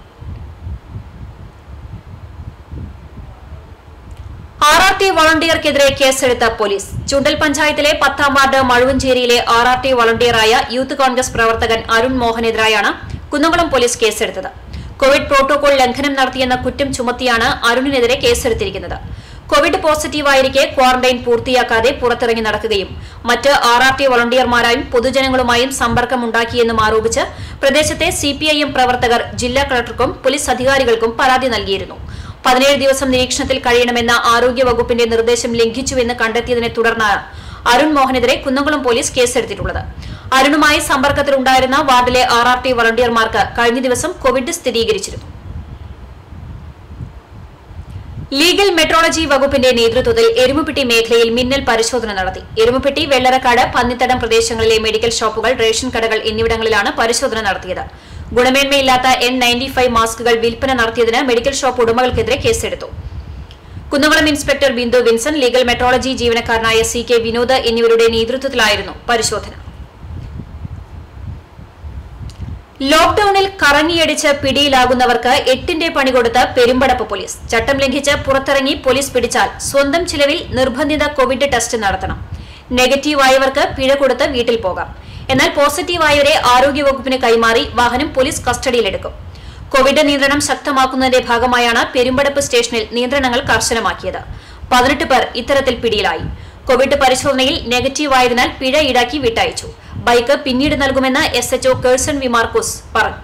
ആർ ആർ ടി വളണ്ടിയർക്കെതിരെ കേസെടുത്ത പോലീസ് ചുണ്ടൽ പഞ്ചായത്തിലെ പത്താം വാർഡ് മഴുവഞ്ചേരിയിലെ ആർ ആർ ടി വളണ്ടിയറായ യൂത്ത് കോൺഗ്രസ് പ്രവർത്തകൻ അരുൺ മോഹനെതിരായാണ് കുന്നംകുളം പോലീസ് കേസെടുത്തത് കോവിഡ് പ്രോട്ടോകോൾ ലംഘനം നടത്തിയെന്ന കുറ്റം ചുമത്തിയാണ് അരുണിനെതിരെ കേസെടുത്തിരിക്കുന്നത് കോവിഡ് പോസിറ്റീവായിരിക്കെ ക്വാറന്റൈൻ പൂർത്തിയാക്കാതെ പുറത്തിറങ്ങി നടക്കുകയും മറ്റ് ആർ ആർ ടി വളണ്ടിയർമാരായും പൊതുജനങ്ങളുമായും സമ്പർക്കമുണ്ടാക്കിയെന്നും ആരോപിച്ച് പ്രദേശത്തെ സിപിഐഎം പ്രവർത്തകർ ജില്ലാ കളക്ടർക്കും പോലീസ് അധികാരികൾക്കും പരാതി നൽകിയിരുന്നു പതിനേഴ് ദിവസം നിരീക്ഷണത്തിൽ കഴിയണമെന്ന ആരോഗ്യ വകുപ്പിന്റെ നിർദ്ദേശം ലംഘിച്ചുവെന്ന് കണ്ടെത്തിയതിനെ തുടർന്നാണ് അരുൺ മോഹനെതിരെ കുന്നംകുളം പോലീസ് കേസെടുത്തിട്ടുള്ളത് അരുണുമായി സമ്പർക്കത്തിലുണ്ടായിരുന്ന വാർഡിലെ ആർ ആർ ടി വളണ്ടിയർമാർക്ക് കഴിഞ്ഞ ദിവസം കോവിഡ് സ്ഥിരീകരിച്ചിരുന്നു ലീഗൽ മെട്രോളജി വകുപ്പിന്റെ നേതൃത്വത്തിൽ എരുമപ്പെട്ടി മേഖലയിൽ മിന്നൽ പരിശോധന നടത്തി എരുമപ്പെട്ടി വെള്ളറക്കാട് പന്നിത്തടം പ്രദേശങ്ങളിലെ മെഡിക്കൽ ഷോപ്പുകൾ റേഷൻ കടകൾ എന്നിവിടങ്ങളിലാണ് പരിശോധന നടത്തിയത് ഗുണമേന്മയില്ലാത്ത എൻ നയൻറ്റി ഫൈവ് മാസ്കുകൾ വിൽപ്പന നടത്തിയതിന് മെഡിക്കൽ ഷോപ്പ് ഉടമകൾക്കെതിരെ കേസെടുത്തു Kunnamkulam inspector Bindu Vinson legal metrology ജീവനക്കാരനായ സി കെ വിനോദ് എന്നിവരുടെ നേതൃത്വത്തിലായിരുന്നു പരിശോധന ലോക്ഡൌണിൽ കറങ്ങിയടിച്ച് പിടിയിലാകുന്നവർക്ക് എട്ടിന്റെ പണി കൊടുത്ത് പെരുമ്പടപ്പ് പോലീസ് ചട്ടം ലംഘിച്ച് പുറത്തിറങ്ങി പോലീസ് പിടിച്ചാൽ സ്വന്തം ചിലവിൽ നിർബന്ധിത കോവിഡ് ടെസ്റ്റ് നടത്തണം നെഗറ്റീവ് ആയവർക്ക് പിഴ കൊടുത്ത് വീട്ടിൽ പോകാം എന്നാൽ പോസിറ്റീവായവരെ ആരോഗ്യവകുപ്പിന് കൈമാറി വാഹനം പോലീസ് കസ്റ്റഡിയിലെടുക്കും കോവിഡ് നിയന്ത്രണം ശക്തമാക്കുന്നതിന്റെ ഭാഗമായാണ് പെരുമ്പടപ്പ് സ്റ്റേഷനിൽ നിയന്ത്രണങ്ങൾ കർശനമാക്കിയത് പതിനെട്ട് പേർ ഇത്തരത്തിൽ പിടിയിലായി കോവിഡ് പരിശോധനയിൽ നെഗറ്റീവ് ആയതിനാൽ പിഴ ഈടാക്കി വിട്ടയച്ചു ബൈക്ക് പിന്നീട് നൽകുമെന്ന് S H O Kerson V Markose പറഞ്ഞു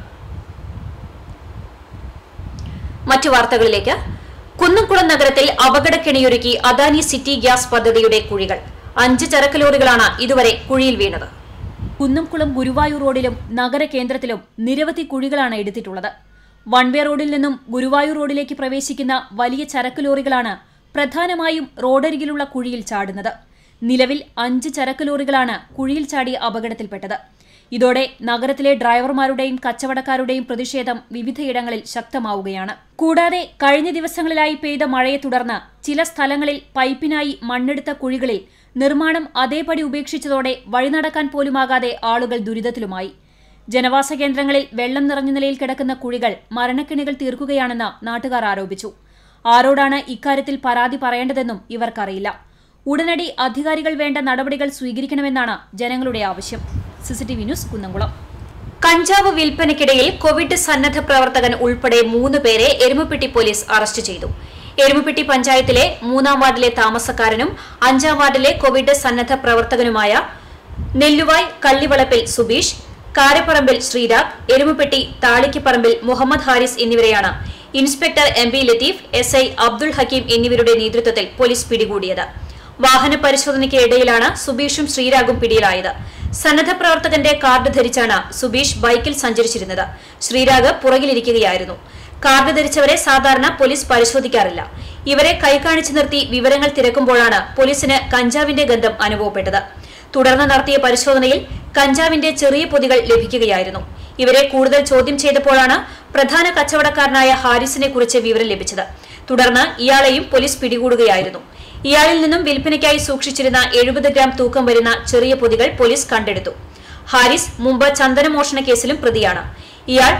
മറ്റു വാർത്തകളിലേക്ക് കുന്നംകുളം നഗരത്തിൽ അപകടക്കെണിയൊരുക്കി അദാനി സിറ്റി ഗ്യാസ് പദ്ധതിയുടെ കുഴികൾ അഞ്ച് ചരക്ക് ലോറികളാണ് ഇതുവരെ കുഴിയിൽ വീണത് കുന്നംകുളം ഗുരുവായൂർ റോഡിലും നഗരകേന്ദ്രത്തിലും നിരവധി കുഴികളാണ് എടുത്തിട്ടുള്ളത് വൺ വേ റോഡിൽ നിന്നും ഗുരുവായൂർ റോഡിലേക്ക് പ്രവേശിക്കുന്ന വലിയ ചരക്ക് ലോറികളാണ് പ്രധാനമായും റോഡരികിലുള്ള കുഴിയിൽ ചാടുന്നത് നിലവിൽ അഞ്ച് ചരക്ക് ലോറികളാണ് കുഴിയിൽ ചാടി അപകടത്തിൽപ്പെട്ടത് ഇതോടെ നഗരത്തിലെ ഡ്രൈവർമാരുടെയും കച്ചവടക്കാരുടെയും പ്രതിഷേധം വിവിധയിടങ്ങളിൽ ശക്തമാവുകയാണ് കൂടാതെ കഴിഞ്ഞ ദിവസങ്ങളിലായി പെയ്ത മഴയെ തുടർന്ന് ചില സ്ഥലങ്ങളിൽ പൈപ്പിനായി മണ്ണെടുത്ത കുഴികളിൽ നിർമ്മാണം അതേപടി ഉപേക്ഷിച്ചതോടെ വഴിനടക്കാൻ പോലുമാകാതെ ആളുകൾ ദുരിതത്തിലുമായി ജനവാസ കേന്ദ്രങ്ങളിൽ വെള്ളം നിറഞ്ഞ നിലയിൽ കിടക്കുന്ന കുഴികൾ മരണക്കെണികൾ തീർക്കുകയാണെന്ന് നാട്ടുകാർ ആരോപിച്ചു ആരോടാണ് ഇക്കാര്യത്തിൽ പരാതി പറയേണ്ടതെന്നും ഇവർക്കറിയില്ല ഉടനടി അധികാരികൾ വേണ്ട നടപടികൾ സ്വീകരിക്കണമെന്നാണ് ജനങ്ങളുടെ ആവശ്യം സിസിടിവി ന്യൂസ് കുന്നംകുളം കഞ്ചാവ് വിൽപ്പനയ്ക്കിടയിൽ കോവിഡ് സന്നദ്ധ പ്രവർത്തകൻ ഉൾപ്പെടെ മൂന്ന് പേരെ എരുമപ്പെട്ടി പോലീസ് അറസ്റ്റ് ചെയ്തു എരുമപ്പെട്ടി പഞ്ചായത്തിലെ മൂന്നാം വാർഡിലെ താമസക്കാരനും അഞ്ചാം വാർഡിലെ കോവിഡ് സന്നദ്ധ പ്രവർത്തകനുമായ നെല്ലുവായ് കള്ളിവളപ്പിൽ സുബീഷ് കാരപ്പറമ്പിൽ ശ്രീരാഗ് എരുമപ്പെട്ടി താളിക്കപ്പറമ്പിൽ മുഹമ്മദ് ഹാരിസ് എന്നിവരെയാണ് inspector M B Latheef S I Abdul Hakkim എന്നിവരുടെ നേതൃത്വത്തിൽ പോലീസ് പിടികൂടിയത് വാഹന പരിശോധനയ്ക്ക് ഇടയിലാണ് സുബീഷും ശ്രീരാഗും പിടിയിലായത് സന്നദ്ധ പ്രവർത്തകന്റെ കാർഡ് ധരിച്ചാണ് സുബീഷ് ബൈക്കിൽ സഞ്ചരിച്ചിരുന്നത് ശ്രീരാഗ് പുറകിലിരിക്കുകയായിരുന്നു കാർഡ് ധരിച്ചവരെ സാധാരണ പോലീസ് പരിശോധിക്കാറില്ല ഇവരെ കൈകാണിച്ചു നിർത്തി വിവരങ്ങൾ തിരക്കുമ്പോഴാണ് പോലീസിന് കഞ്ചാവിന്റെ ഗന്ധം അനുഭവപ്പെട്ടത് തുടർന്ന് നടത്തിയ പരിശോധനയിൽ കഞ്ചാവിന്റെ ചെറിയ പൊതികൾ ലഭിക്കുകയായിരുന്നു ഇവരെ കൂടുതൽ ചോദ്യം ചെയ്തപ്പോഴാണ് പ്രധാന കച്ചവടക്കാരനായ ഹാരിസിനെ കുറിച്ച് വിവരം ലഭിച്ചത് തുടർന്ന് ഇയാളെയും പോലീസ് പിടികൂടുകയായിരുന്നു ഇയാളിൽ നിന്നും വിൽപ്പനയ്ക്കായി സൂക്ഷിച്ചിരുന്ന എഴുപത് ഗ്രാം തൂക്കം വരുന്ന ചെറിയ പൊതികൾ പോലീസ് കണ്ടെടുത്തു ഹാരിസ് മുമ്പ് ചന്ദനമോഷണ കേസിലും പ്രതിയാണ് ഇയാൾ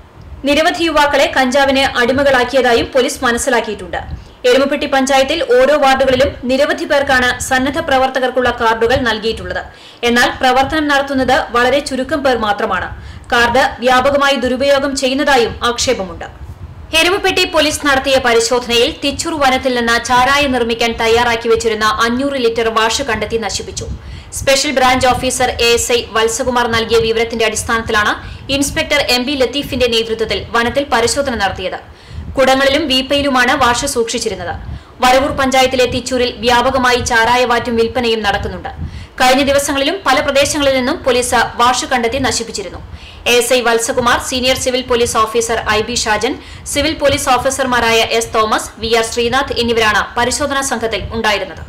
നിരവധി യുവാക്കളെ കഞ്ചാവിന് അടിമകളാക്കിയതായും പോലീസ് മനസ്സിലാക്കിയിട്ടുണ്ട് എരുമപ്പെട്ടി പഞ്ചായത്തിൽ ഓരോ വാർഡുകളിലും നിരവധി പേർക്കാണ് സന്നദ്ധ പ്രവർത്തകർക്കുള്ള കാർഡുകൾ നൽകിയിട്ടുള്ളത് എന്നാൽ പ്രവർത്തനം നടത്തുന്നത് വളരെ ചുരുക്കം പേർ മാത്രമാണ് കാർഡ് വ്യാപകമായി ദുരുപയോഗം ചെയ്യുന്നതായും ആക്ഷേപമുണ്ട് എരുമപ്പെട്ടി പോലീസ് നടത്തിയ പരിശോധനയിൽ തിച്ചൂർ വനത്തിൽ നിന്ന് ചാരായം നിർമ്മിക്കാൻ തയ്യാറാക്കി വെച്ചിരുന്ന അഞ്ഞൂറ് ലിറ്റർ വാഷ് കണ്ടെത്തി നശിപ്പിച്ചു special branch officer A S I Valsakumar നൽകിയ വിവരത്തിന്റെ അടിസ്ഥാനത്തിലാണ് ഇൻസ്പെക്ടർ എം ബി ലത്തീഫിന്റെ നേതൃത്വത്തിൽ വനത്തിൽ പരിശോധന നടത്തിയത് കുടങ്ങളിലും വീപ്പയിലുമാണ് വാഷ് സൂക്ഷിച്ചിരുന്നത് വരവൂർ പഞ്ചായത്തിലെ തിച്ചൂരിൽ വ്യാപകമായി ചാരായവാറ്റും വിൽപ്പനയും നടക്കുന്നുണ്ട് കഴിഞ്ഞ ദിവസങ്ങളിലും പല പ്രദേശങ്ങളിൽ നിന്നും പോലീസ് വാഷ് കണ്ടെത്തി നശിപ്പിച്ചിരുന്നു S I Valsakumar senior civil police officer I B Shajan civil police ഓഫീസർമാരായ S Thomas V R Sreenath എന്നിവരാണ് പരിശോധനാ സംഘത്തിൽ ഉണ്ടായിരുന്നത്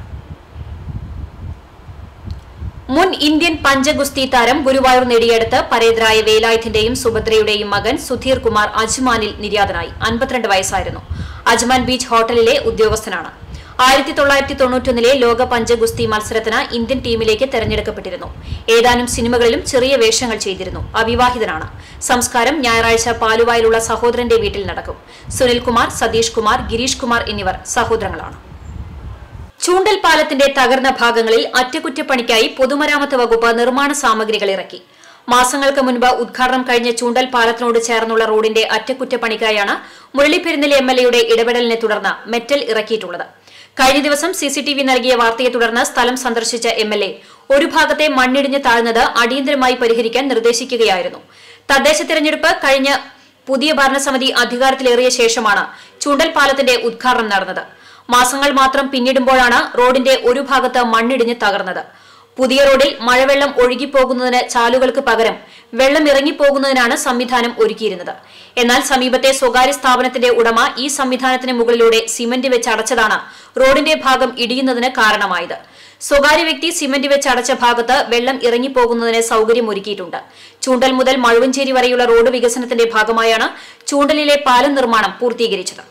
മുൻ ഇന്ത്യൻ പഞ്ചഗുസ്തി താരം ഗുരുവായൂർ നേടിയെടുത്ത് പരേതരായ വേലായുധിന്റെയും സുഭദ്രയുടെയും മകൻ സുധീർ കുമാർ അജ്മാനിൽ നിര്യാതനായി അൻപത്തിരണ്ട് വയസ്സായിരുന്നു അജ്മാൻ ബീച്ച് ഹോട്ടലിലെ ഉദ്യോഗസ്ഥനാണ് ആയിരത്തി തൊള്ളായിരത്തി തൊണ്ണൂറ്റൊന്നിലെ ലോക പഞ്ചഗുസ്തി മത്സരത്തിന് ഇന്ത്യൻ ടീമിലേക്ക് തെരഞ്ഞെടുക്കപ്പെട്ടിരുന്നു ഏതാനും സിനിമകളിലും ചെറിയ വേഷങ്ങൾ ചെയ്തിരുന്നു അവിവാഹിതനാണ് സംസ്കാരം ഞായറാഴ്ച പാലുവായിലുള്ള സഹോദരന്റെ വീട്ടിൽ നടക്കും സുനിൽകുമാർ സതീഷ് കുമാർ ഗിരീഷ് കുമാർ എന്നിവർ സഹോദരങ്ങളാണ് ചൂണ്ടൽ പാലത്തിന്റെ തകർന്ന ഭാഗങ്ങളിൽ അറ്റകുറ്റപ്പണിക്കായി പൊതുമരാമത്ത് വകുപ്പ് നിർമ്മാണ സാമഗ്രികൾ ഇറക്കി മാസങ്ങൾക്ക് മുൻപ് ഉദ്ഘാടനം കഴിഞ്ഞ ചൂണ്ടൽ പാലത്തിനോട് ചേർന്നുള്ള റോഡിന്റെ അറ്റകുറ്റപ്പണിക്കായാണ് മുരളി എം എൽ എയുടെ ഇടപെടലിനെ തുടർന്ന് മെറ്റൽ ഇറക്കിയിട്ടുള്ളത് കഴിഞ്ഞ ദിവസം സിസിടിവി നൽകിയ വാർത്തയെ തുടർന്ന് സ്ഥലം സന്ദർശിച്ച എം എൽ എ ഒരു ഭാഗത്തെ മണ്ണിടിഞ്ഞ് താഴ്ന്നത് അടിയന്തരമായി പരിഹരിക്കാൻ നിർദ്ദേശിക്കുകയായിരുന്നു തദ്ദേശ തെരഞ്ഞെടുപ്പ് കഴിഞ്ഞ പുതിയ ഭരണസമിതി അധികാരത്തിലേറിയ ശേഷമാണ് ചൂണ്ടൽ പാലത്തിന്റെ ഉദ്ഘാടനം നടന്നത് മാസങ്ങൾ മാത്രം പിന്നിടുമ്പോഴാണ് റോഡിന്റെ ഒരു ഭാഗത്ത് മണ്ണിടിഞ്ഞ് തകർന്നത് പുതിയ റോഡിൽ മഴവെള്ളം ഒഴുകിപ്പോകുന്നതിന് ചാലുകൾക്ക് പകരം വെള്ളം ഇറങ്ങിപ്പോകുന്നതിനാണ് സംവിധാനം ഒരുക്കിയിരുന്നത് എന്നാൽ സമീപത്തെ സ്വകാര്യ സ്ഥാപനത്തിന്റെ ഉടമ ഈ സംവിധാനത്തിന് മുകളിലൂടെ സിമന്റ് വെച്ച് അടച്ചതാണ് റോഡിന്റെ ഭാഗം ഇടിയുന്നതിന് കാരണമായത് സ്വകാര്യ വ്യക്തി സിമന്റ് വെച്ച് അടച്ച ഭാഗത്ത് വെള്ളം ഇറങ്ങിപ്പോകുന്നതിന് സൌകര്യം ഒരുക്കിയിട്ടുണ്ട് ചൂണ്ടൽ മുതൽ മഴുവഞ്ചേരി വരെയുള്ള റോഡ് വികസനത്തിന്റെ ഭാഗമായാണ് ചൂണ്ടലിലെ പാലം നിർമ്മാണം പൂർത്തീകരിച്ചത്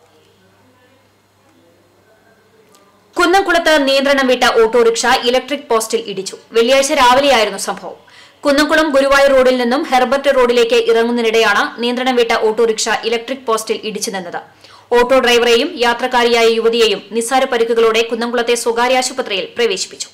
കുന്നംകുളത്ത് നിയന്ത്രണം വിട്ട ഓട്ടോറിക്ഷ ഇലക്ട്രിക് പോസ്റ്റിൽ ഇടിച്ചു വെള്ളിയാഴ്ച രാവിലെയായിരുന്നു സംഭവം കുന്നംകുളം ഗുരുവായൂർ റോഡിൽ നിന്നും ഹെർബർട്ട് റോഡിലേക്ക് ഇറങ്ങുന്നതിനിടെയാണ് നിയന്ത്രണം വിട്ട ഓട്ടോറിക്ഷ ഇലക്ട്രിക് പോസ്റ്റിൽ ഇടിച്ചു നിന്നത് ഓട്ടോ ഡ്രൈവറെയും യാത്രക്കാരിയായ യുവതിയെയും നിസ്സാര പരിക്കുകളോടെ കുന്നംകുളത്തെ സ്വകാര്യ ആശുപത്രിയിൽ പ്രവേശിപ്പിച്ചു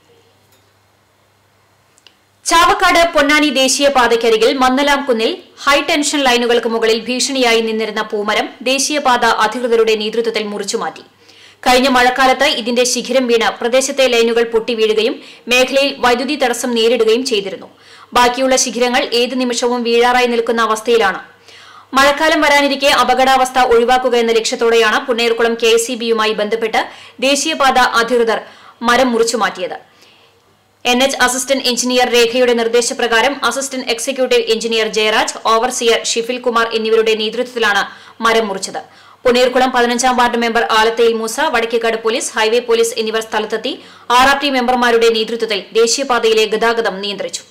ചാവക്കാട് പൊന്നാനി ദേശീയപാതയ്ക്കരികിൽ മന്നലാം കുന്നിൽ ഹൈടെൻഷൻ ലൈനുകൾക്ക് മുകളിൽ ഭീഷണിയായി നിന്നിരുന്ന പൂമരം ദേശീയപാത അധികൃതരുടെ നേതൃത്വത്തിൽ മുറിച്ചുമാറ്റി കഴിഞ്ഞ മഴക്കാലത്ത് ഇതിന്റെ ശിഖരം വീണ് പ്രദേശത്തെ ലൈനുകൾ പൊട്ടിവീഴുകയും മേഖലയിൽ വൈദ്യുതി തടസ്സം നേരിടുകയും ചെയ്തിരുന്നു ബാക്കിയുള്ള ശിഖരങ്ങൾ ഏത് നിമിഷവും വീഴാറായി നിൽക്കുന്ന അവസ്ഥയിലാണ് മഴക്കാലം വരാനിരിക്കെ അപകടാവസ്ഥ ഒഴിവാക്കുക എന്ന ലക്ഷ്യത്തോടെയാണ് പുന്നേർകുളം കെ എസ് ബന്ധപ്പെട്ട് ദേശീയപാത അധികൃതർ മരം മുറിച്ചുമാറ്റിയത് എൻ എച്ച് അസിസ്റ്റന്റ് എഞ്ചിനീയർ രേഖയുടെ നിർദ്ദേശപ്രകാരം assistant executive engineer Jayaraj overseer Shifil Kumar എന്നിവരുടെ നേതൃത്വത്തിലാണ് മരം മുറിച്ചത് പുനീർകുളം പതിനഞ്ചാം ward member Alathayil Moosa Vadakkekad police highway police എന്നിവർ സ്ഥലത്തെത്തി ആർ ആർ ടി മെമ്പർമാരുടെ നേതൃത്വത്തിൽ ദേശീയപാതയിലെ ഗതാഗതം നിയന്ത്രിച്ചു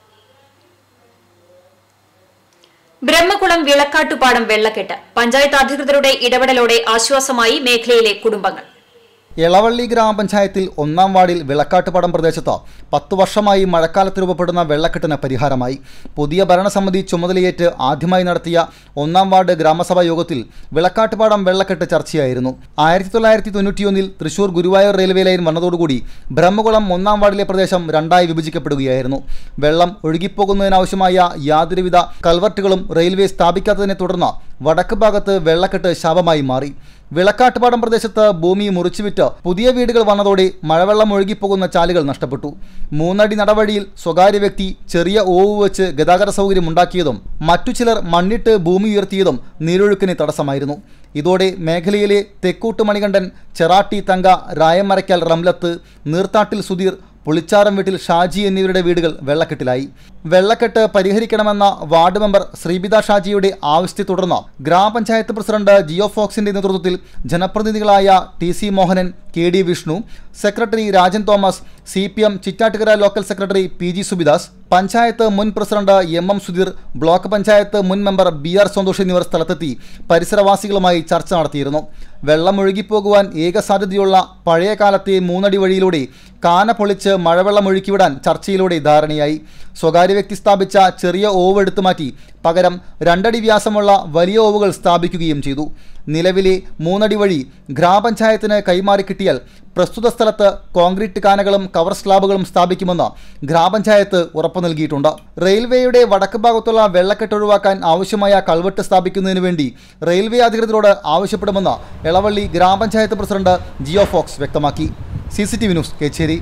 ബ്രഹ്മകുളം വിളക്കാട്ടുപാടം വെള്ളക്കെട്ട് പഞ്ചായത്ത് അധികൃതരുടെ ഇടപെടലോടെ ആശ്വാസമായി മേഖലയിലെ കുടുംബങ്ങൾ എളവള്ളി ഗ്രാമപഞ്ചായത്തിൽ ഒന്നാം വാർഡിൽ വിളക്കാട്ടുപാടം പ്രദേശത്ത് പത്ത് വർഷമായി മഴക്കാലത്ത് രൂപപ്പെടുന്ന വെള്ളക്കെട്ടിന് പരിഹാരമായി പുതിയ ഭരണസമിതി ചുമതലയേറ്റ് ആദ്യമായി നടത്തിയ ഒന്നാം വാർഡ് ഗ്രാമസഭാ യോഗത്തിൽ വിളക്കാട്ടുപാടം വെള്ളക്കെട്ട് ചർച്ചയായിരുന്നു ആയിരത്തി തൊള്ളായിരത്തി തൊണ്ണൂറ്റിയൊന്നിൽ തൃശൂർ ഗുരുവായൂർ റെയിൽവേ ലൈൻ വന്നതോടുകൂടി ബ്രഹ്മകുളം ഒന്നാം വാർഡിലെ പ്രദേശം രണ്ടായി വിഭജിക്കപ്പെടുകയായിരുന്നു വെള്ളം ഒഴുകിപ്പോകുന്നതിനാവശ്യമായ യാതൊരുവിധ കൽവർട്ടുകളും റെയിൽവേ സ്ഥാപിക്കാത്തതിനെ തുടർന്ന് വടക്ക് ഭാഗത്ത് വെള്ളക്കെട്ട് ശാപമായി മാറി വിളക്കാട്ടുപാടം പ്രദേശത്ത് ഭൂമി മുറിച്ചുവിറ്റ് പുതിയ വീടുകൾ വന്നതോടെ മഴവെള്ളം ഒഴുകിപ്പോകുന്ന ചാലുകൾ നഷ്ടപ്പെട്ടു മൂന്നടി നടവഴിയിൽ സ്വകാര്യ വ്യക്തി ചെറിയ ഓവ് വെച്ച് ഗതാഗത സൗകര്യം ഉണ്ടാക്കിയതും മറ്റു ചിലർ മണ്ണിട്ട് ഭൂമി ഉയർത്തിയതും നീരൊഴുക്കിന് തടസ്സമായിരുന്നു ഇതോടെ മേഖലയിലെ തെക്കൂട്ട് മണികണ്ഠൻ ചെറാട്ടി തങ്ക രായമരയ്ക്കൽ റംലത്ത് നീർത്താട്ടിൽ സുധീർ പുളിച്ചാറം വീട്ടിൽ ഷാജി എന്നിവരുടെ വീടുകൾ വെള്ളക്കെട്ടിലായി വെള്ളക്കെട്ട് പരിഹരിക്കണമെന്ന വാർഡ് മെമ്പർ ശ്രീബിത ഷാജിയുടെ ആവശ്യത്തെ തുടർന്ന് ഗ്രാമപഞ്ചായത്ത് പ്രസിഡന്റ് ജിയോ ഫോക്സിന്റെ നേതൃത്വത്തിൽ ജനപ്രതിനിധികളായ T C Mohanan K D Vishnu secretary Rajan Thomas C P M Chittattukara local secretary P G Subidas panchayat മുൻ president M M Sudheer block panchayat മുൻ മെമ്പർ ബി ആർ സന്തോഷ് എന്നിവർ സ്ഥലത്തെത്തി പരിസരവാസികളുമായി ചർച്ച നടത്തിയിരുന്നു വെള്ളം ഒഴുകിപ്പോകുവാൻ ഏക സാധ്യതയുള്ള പഴയ കാലത്തെ മൂന്നടി വഴിയിലൂടെ കാന പൊളിച്ച് മഴവെള്ളം ഒഴുക്കിവിടാൻ ചർച്ചയിലൂടെ ധാരണയായി സ്വകാര്യ വ്യക്തി സ്ഥാപിച്ച ചെറിയ ഓവ് എടുത്തു മാറ്റി പകരം രണ്ടടി വ്യാസമുള്ള വലിയ ഓവുകൾ സ്ഥാപിക്കുകയും ചെയ്തു നിലവിലെ മൂന്നടി വഴി ഗ്രാമപഞ്ചായത്തിന് കൈമാറി കിട്ടിയാൽ പ്രസ്തുത സ്ഥലത്ത് കോൺക്രീറ്റ് കാനകളും കവർ സ്ലാബുകളും സ്ഥാപിക്കുമെന്ന് ഗ്രാമപഞ്ചായത്ത് ഉറപ്പു നൽകിയിട്ടുണ്ട് റെയിൽവേയുടെ വടക്ക് ഭാഗത്തുള്ള വെള്ളക്കെട്ട് ഒഴിവാക്കാൻ ആവശ്യമായ കൾവെട്ട് സ്ഥാപിക്കുന്നതിന് വേണ്ടി റെയിൽവേ അധികൃതരോട് ആവശ്യപ്പെടുമെന്ന് എളവള്ളി ഗ്രാമപഞ്ചായത്ത് പ്രസിഡന്റ് ജിയോ ഫോക്സ് വ്യക്തമാക്കി C C T V news Kechery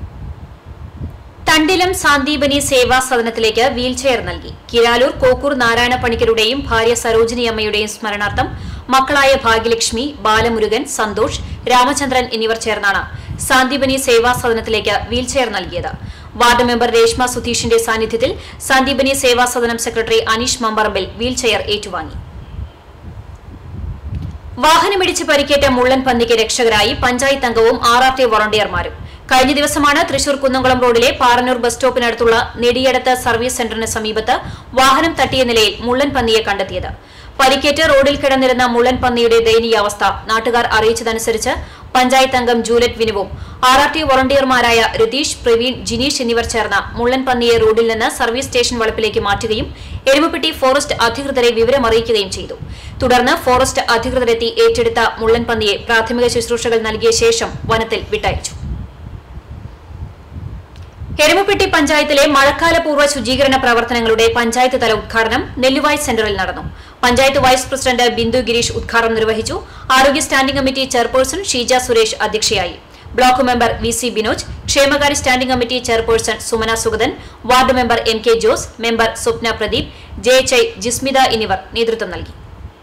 Thandilam Sandeepani Seva സദനത്തിലേക്ക് വീൽചെയർ നൽകി കിരാലൂർ കോക്കൂർ നാരായണ പണിക്കരുടെയും ഭാര്യ സരോജിനി അമ്മയുടെയും സ്മരണാർത്ഥം മക്കളായ ഭാഗ്യലക്ഷ്മി ബാലമുരുകൻ സന്തോഷ് രാമചന്ദ്രൻ എന്നിവർ ചേർന്നാണ് സാന്ദീപനി സേവാ സദനത്തിലേക്ക് വീൽചെയർ നൽകിയത് വാർഡ് മെമ്പർ രേഷ്മ സുധീഷിന്റെ സാന്നിധ്യത്തിൽ സാന്ദീപനി സേവാ സദനം സെക്രട്ടറി അനീഷ് മമ്പറമ്പിൽ വീൽചെയർ ഏറ്റുവാങ്ങി വാഹനമിടിച്ച് പരിക്കേറ്റ മുള്ളൻ പന്നിക്ക് രക്ഷകരായി പഞ്ചായത്ത് അംഗവും ആർ ആർ ടി വോളണ്ടിയർമാരും കഴിഞ്ഞ ദിവസമാണ് തൃശൂർ കുന്നംകുളം റോഡിലെ പാറന്നൂർ ബസ് സ്റ്റോപ്പിനടുത്തുള്ള നെടിയടത്ത് സർവീസ് സെന്ററിന് സമീപത്ത് വാഹനം തട്ടിയ നിലയിൽ മുള്ളൻ പന്നിയെ കണ്ടെത്തിയത് പരിക്കേറ്റ് റോഡിൽ കിടന്നിരുന്ന മുള്ളൻ പന്നിയുടെ ദയനീയാവസ്ഥ നാട്ടുകാർ അറിയിച്ചതനുസരിച്ച് പഞ്ചായത്ത് അംഗം ജൂലറ്റ് വിനുവും ആർ ആർ ടി വോളണ്ടിയർമാരായ രതീഷ് പ്രവീൺ ജിനീഷ് എന്നിവർ ചേർന്ന് മുള്ളൻ പന്നിയെ റോഡിൽ നിന്ന് സർവീസ് സ്റ്റേഷൻ വളപ്പിലേക്ക് മാറ്റുകയും എരുമപ്പെട്ടി ഫോറസ്റ്റ് അധികൃതരെ വിവരമറിയിക്കുകയും ചെയ്തു തുടർന്ന് ഫോറസ്റ്റ് അധികൃതരെത്തി ഏറ്റെടുത്ത മുള്ളൻ പന്നിയെ പ്രാഥമിക ശുശ്രൂഷകൾ നൽകിയ ശേഷം വനത്തിൽ വിട്ടയച്ചു എരുമപ്പെട്ടി പഞ്ചായത്തിലെ മഴക്കാലപൂർവ്വ ശുചീകരണ പ്രവർത്തനങ്ങളുടെ പഞ്ചായത്ത് തല ഉദ്ഘാടനം നെല്ലുവായ് സെന്ററിൽ നടന്നു പഞ്ചായത്ത് വൈസ് പ്രസിഡന്റ് ബിന്ദു ഗിരീഷ് ഉദ്ഘാടനം നിർവഹിച്ചു ആരോഗ്യ standing committee chairperson Sheeja Suresh അധ്യക്ഷയായി block member V C Binoj ക്ഷേമകാര്യ standing committee chairperson Sumana Sugathan ward member N K Jose member Swapna Pradeep J H I Jismitha എന്നിവർ നേതൃത്വം നൽകി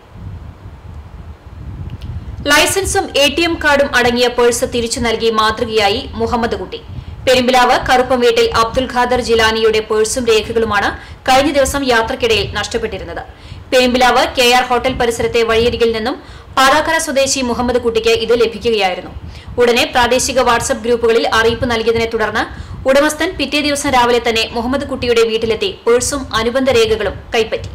ലൈസൻസും എ ടി എം കാർഡും അടങ്ങിയ പേഴ്സ് തിരിച്ചു നൽകി മാതൃകയായി മുഹമ്മദ് കുട്ടി പെരുമ്പിലാവ് കറുപ്പം വീട്ടിൽ അബ്ദുൽ ഖാദർ ജിലാനിയുടെ പേഴ്സും രേഖകളുമാണ് കഴിഞ്ഞ ദിവസം യാത്രക്കിടയിൽ നഷ്ടപ്പെട്ടിരുന്നത് പെരുമ്പിലാവ് കെ ആർ ഹോട്ടൽ പരിസരത്തെ വഴിയരികിൽ നിന്നും പാടാക്കര സ്വദേശി മുഹമ്മദ് കുട്ടിക്ക് ഇത് ലഭിക്കുകയായിരുന്നു ഉടനെ പ്രാദേശിക വാട്സ്ആപ്പ് ഗ്രൂപ്പുകളിൽ അറിയിപ്പ് നൽകിയതിനെ തുടർന്ന് ഉടമസ്ഥൻ പിറ്റേ ദിവസം രാവിലെ തന്നെ മുഹമ്മദ് കുട്ടിയുടെ വീട്ടിലെത്തി പേഴ്സും അനുബന്ധ രേഖകളും കൈപ്പറ്റി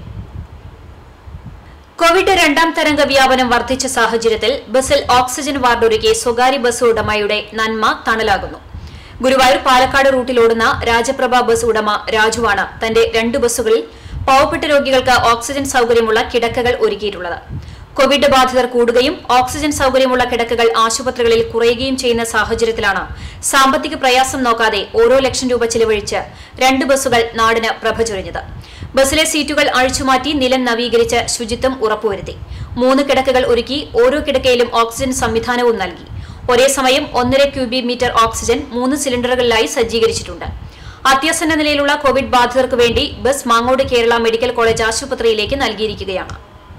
കോവിഡ് രണ്ടാം തരംഗ വ്യാപനം വർദ്ധിച്ച സാഹചര്യത്തിൽ ബസ്സിൽ ഓക്സിജൻ വാർഡൊരുക്കി സ്വകാര്യ ബസ് ഉടമയുടെ നന്മ തണലാകുന്നു ഗുരുവായൂർ പാലക്കാട് റൂട്ടിലോടുന്ന രാജപ്രഭ ബസ് ഉടമ രാജുവാണ് തന്റെ രണ്ട് ബസ്സുകളിൽ പാവപ്പെട്ട രോഗികൾക്ക് ഓക്സിജൻ സൌകര്യമുള്ള കിടക്കകൾ ഒരുക്കിയിട്ടുള്ളത് കോവിഡ് ബാധിതർ കൂടുകയും ഓക്സിജൻ സൌകര്യമുള്ള കിടക്കകൾ ആശുപത്രികളിൽ കുറയുകയും ചെയ്യുന്ന സാഹചര്യത്തിലാണ് സാമ്പത്തിക പ്രയാസം നോക്കാതെ ഓരോ ലക്ഷം രൂപ ചിലവഴിച്ച് രണ്ട് ബസ്സുകൾ നാടിന് പ്രഭ ചൊരിഞ്ഞത് ബസ്സിലെ സീറ്റുകൾ അഴിച്ചുമാറ്റി നിലം നവീകരിച്ച് ശുചിത്വം ഉറപ്പുവരുത്തി മൂന്ന് കിടക്കകൾ ഒരുക്കി ഓരോ കിടക്കയിലും ഓക്സിജൻ സംവിധാനവും നൽകി ഒരേ സമയം ഒന്നര ക്യൂബി മീറ്റർ ഓക്സിജൻ മൂന്ന് സിലിണ്ടറുകളിലായി സജ്ജീകരിച്ചിട്ടുണ്ട് അത്യാസന്ന നിലയിലുള്ള കോവിഡ് ബാധിതർക്ക് വേണ്ടി bus Mangode Kerala medical college ആശുപത്രിയിലേക്ക് നൽകിയിരിക്കുകയാണ്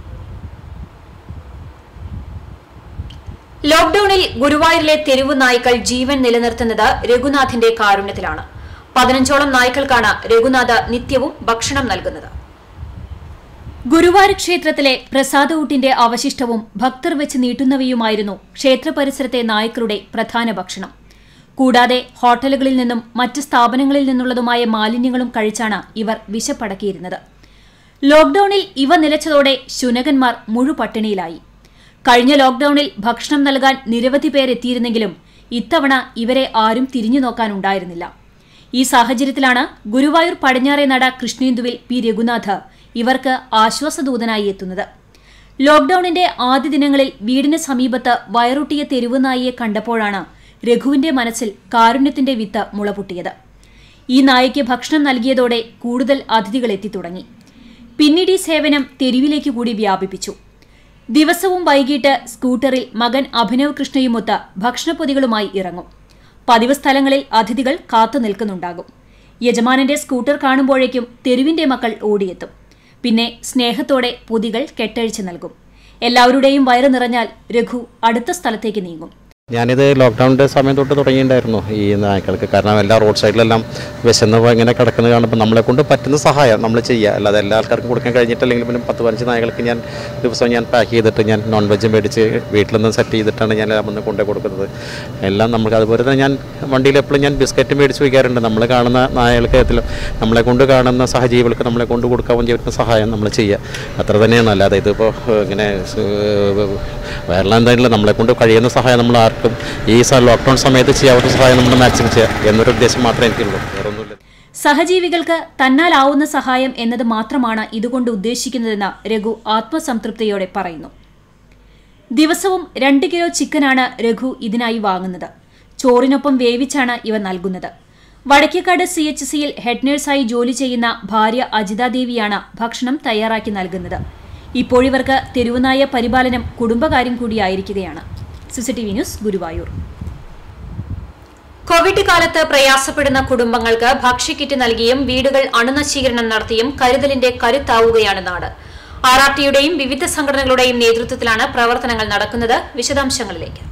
ലോക്ഡൌണിൽ ഗുരുവായൂരിലെ തെരുവു നായ്ക്കൾ ജീവൻ നിലനിർത്തുന്നത് രഘുനാഥിന്റെ കാരുണ്യത്തിലാണ് പതിനഞ്ചോളം നായ്ക്കൾക്കാണ് രഘുനാഥ് നിത്യവും ഭക്ഷണം നൽകുന്നത് ഗുരുവായൂർ ക്ഷേത്രത്തിലെ പ്രസാദഊട്ടിന്റെ അവശിഷ്ടവും ഭക്തർ വെച്ച് നീട്ടുന്നവയുമായിരുന്നു ക്ഷേത്ര പരിസരത്തെ നായ്ക്കളുടെ പ്രധാന ഭക്ഷണം കൂടാതെ ഹോട്ടലുകളിൽ നിന്നും മറ്റ് സ്ഥാപനങ്ങളിൽ നിന്നുള്ളതുമായ മാലിന്യങ്ങളും കഴിച്ചാണ് ഇവർ വിശപ്പടക്കിയിരുന്നത് ലോക്ഡൌണിൽ ഇവ നിലച്ചതോടെ ശുനകന്മാർ മുഴുപട്ടിണിയിലായി കഴിഞ്ഞ ലോക്ഡൌണിൽ ഭക്ഷണം നൽകാൻ നിരവധി പേർ എത്തിയിരുന്നെങ്കിലും ഇത്തവണ ഇവരെ ആരും തിരിഞ്ഞു നോക്കാനുണ്ടായിരുന്നില്ല ഈ സാഹചര്യത്തിലാണ് ഗുരുവായൂർ പടിഞ്ഞാറേ നട കൃഷ്ണേന്ദുവിൽ പി രഘുനാഥ് ഇവർക്ക് ആശ്വാസദൂതനായി എത്തുന്നത് ലോക്ഡൌണിന്റെ ആദ്യ ദിനങ്ങളിൽ വീടിന് സമീപത്ത് വയറൊട്ടിയ തെരുവ് നായിയെ കണ്ടപ്പോഴാണ് രഘുവിന്റെ മനസ്സിൽ കാരുണ്യത്തിന്റെ വിത്ത് മുളപൊട്ടിയത് ഈ നായയ്ക്ക് ഭക്ഷണം നൽകിയതോടെ കൂടുതൽ അതിഥികൾ എത്തിത്തുടങ്ങി പിന്നീട് ഈ സേവനം തെരുവിലേക്ക് കൂടി വ്യാപിപ്പിച്ചു ദിവസവും വൈകിട്ട് സ്കൂട്ടറിൽ മകൻ അഭിനവ് കൃഷ്ണയുമൊത്ത് ഭക്ഷണപ്പൊതികളുമായി ഇറങ്ങും പതിവ് സ്ഥലങ്ങളിൽ അതിഥികൾ കാത്തു നിൽക്കുന്നുണ്ടാകും യജമാനന്റെ സ്കൂട്ടർ കാണുമ്പോഴേക്കും തെരുവിന്റെ മക്കൾ ഓടിയെത്തും പിന്നെ സ്നേഹത്തോടെ പൊതികൾ കെട്ടഴിച്ച് നൽകും എല്ലാവരുടെയും വയറ് നിറഞ്ഞാൽ രഘു അടുത്ത സ്ഥലത്തേക്ക് നീങ്ങും ഞാനിത് ലോക്ക്ഡൗണിൻ്റെ സമയം തൊട്ട് തുടങ്ങിയിട്ടുണ്ടായിരുന്നു ഈ നായ്ക്കൾക്ക് കാരണം എല്ലാ റോഡ് സൈഡിലെല്ലാം വിശന്ന് ഇങ്ങനെ കിടക്കുന്നത് കാണുമ്പോൾ നമ്മളെ കൊണ്ട് പറ്റുന്ന സഹായം നമ്മൾ ചെയ്യുക അല്ലാതെ എല്ലാ ആൾക്കാർക്കും കൊടുക്കാൻ കഴിഞ്ഞിട്ടില്ലെങ്കിൽ പിന്നെ പത്ത് പതിനഞ്ച് നായ്ക്കൾക്ക് ഞാൻ ദിവസവും ഞാൻ പാക്ക് ചെയ്തിട്ട് ഞാൻ നോൺ വെജ് മേടിച്ച് വീട്ടിൽ നിന്ന് സെറ്റ് ചെയ്തിട്ടാണ് ഞാൻ എല്ലാം വന്ന് കൊണ്ടു കൊടുക്കുന്നത് എല്ലാം നമുക്ക് അതുപോലെ തന്നെ ഞാൻ വണ്ടിയിൽ എപ്പോഴും ഞാൻ ബിസ്ക്കറ്റ് മേടിച്ച് വയ്ക്കാറുണ്ട് നമ്മൾ കാണുന്ന നായകൾക്ക് എത്തിലും നമ്മളെ കൊണ്ട് കാണുന്ന സഹജീവികൾക്ക് നമ്മളെ കൊണ്ട് കൊടുക്കാൻ പറ്റുന്ന സഹായം നമ്മൾ ചെയ്യുക അത്ര തന്നെയാണ് അല്ലാതെ ഇതിപ്പോൾ ഇങ്ങനെ വേറെ എന്തായാലും നമ്മളെ കൊണ്ട് കഴിയുന്ന സഹായം നമ്മൾ ആർക്കും ഈ ലോക്ക്ഡൗൺ സമയത്ത് ചെയ്യാവുന്ന സഹായം നമ്മൾ മാക്സിമം ചെയ്യുക എന്നൊരു ഉദ്ദേശം മാത്രമേ എനിക്കുള്ളൂ വേറെ ഒന്നുമില്ല സഹജീവികൾക്ക് തന്നാലാവുന്ന സഹായം എന്നത് മാത്രമാണ് ഇതുകൊണ്ട് ഉദ്ദേശിക്കുന്നതെന്ന് രഘു ആത്മസംതൃപ്തിയോടെ പറയുന്നു ദിവസവും രണ്ട് കിലോ ചിക്കനാണ് രഘു ഇതിനായി വാങ്ങുന്നത് ചോറിനൊപ്പം വേവിച്ചാണ് ഇവ നൽകുന്നത് വടക്കേക്കാട് സി എച്ച് സിയിൽ ഹെഡ് നഴ്സായി ജോലി ചെയ്യുന്ന ഭാര്യ അജിതാദേവിയാണ് ഭക്ഷണം തയ്യാറാക്കി നൽകുന്നത് ഇപ്പോഴിവർക്ക് തെരുവുനായ പരിപാലനം കുടുംബകാര്യം കൂടിയായിരിക്കുകയാണ് സിസിടിവി ന്യൂസ് ഗുരുവായൂർ കോവിഡ് കാലത്ത് പ്രയാസപ്പെടുന്ന കുടുംബങ്ങൾക്ക് ഭക്ഷ്യക്കിറ്റ് നൽകിയും വീടുകൾ അണുനശീകരണം നടത്തിയും കരുതലിന്റെ കരുത്താവുകയാണ് നാട് ആർ ആർ ടിയുടെയും വിവിധ സംഘടനകളുടെയും നേതൃത്വത്തിലാണ് പ്രവർത്തനങ്ങൾ നടക്കുന്നത് വിശദാംശങ്ങളിലേക്ക്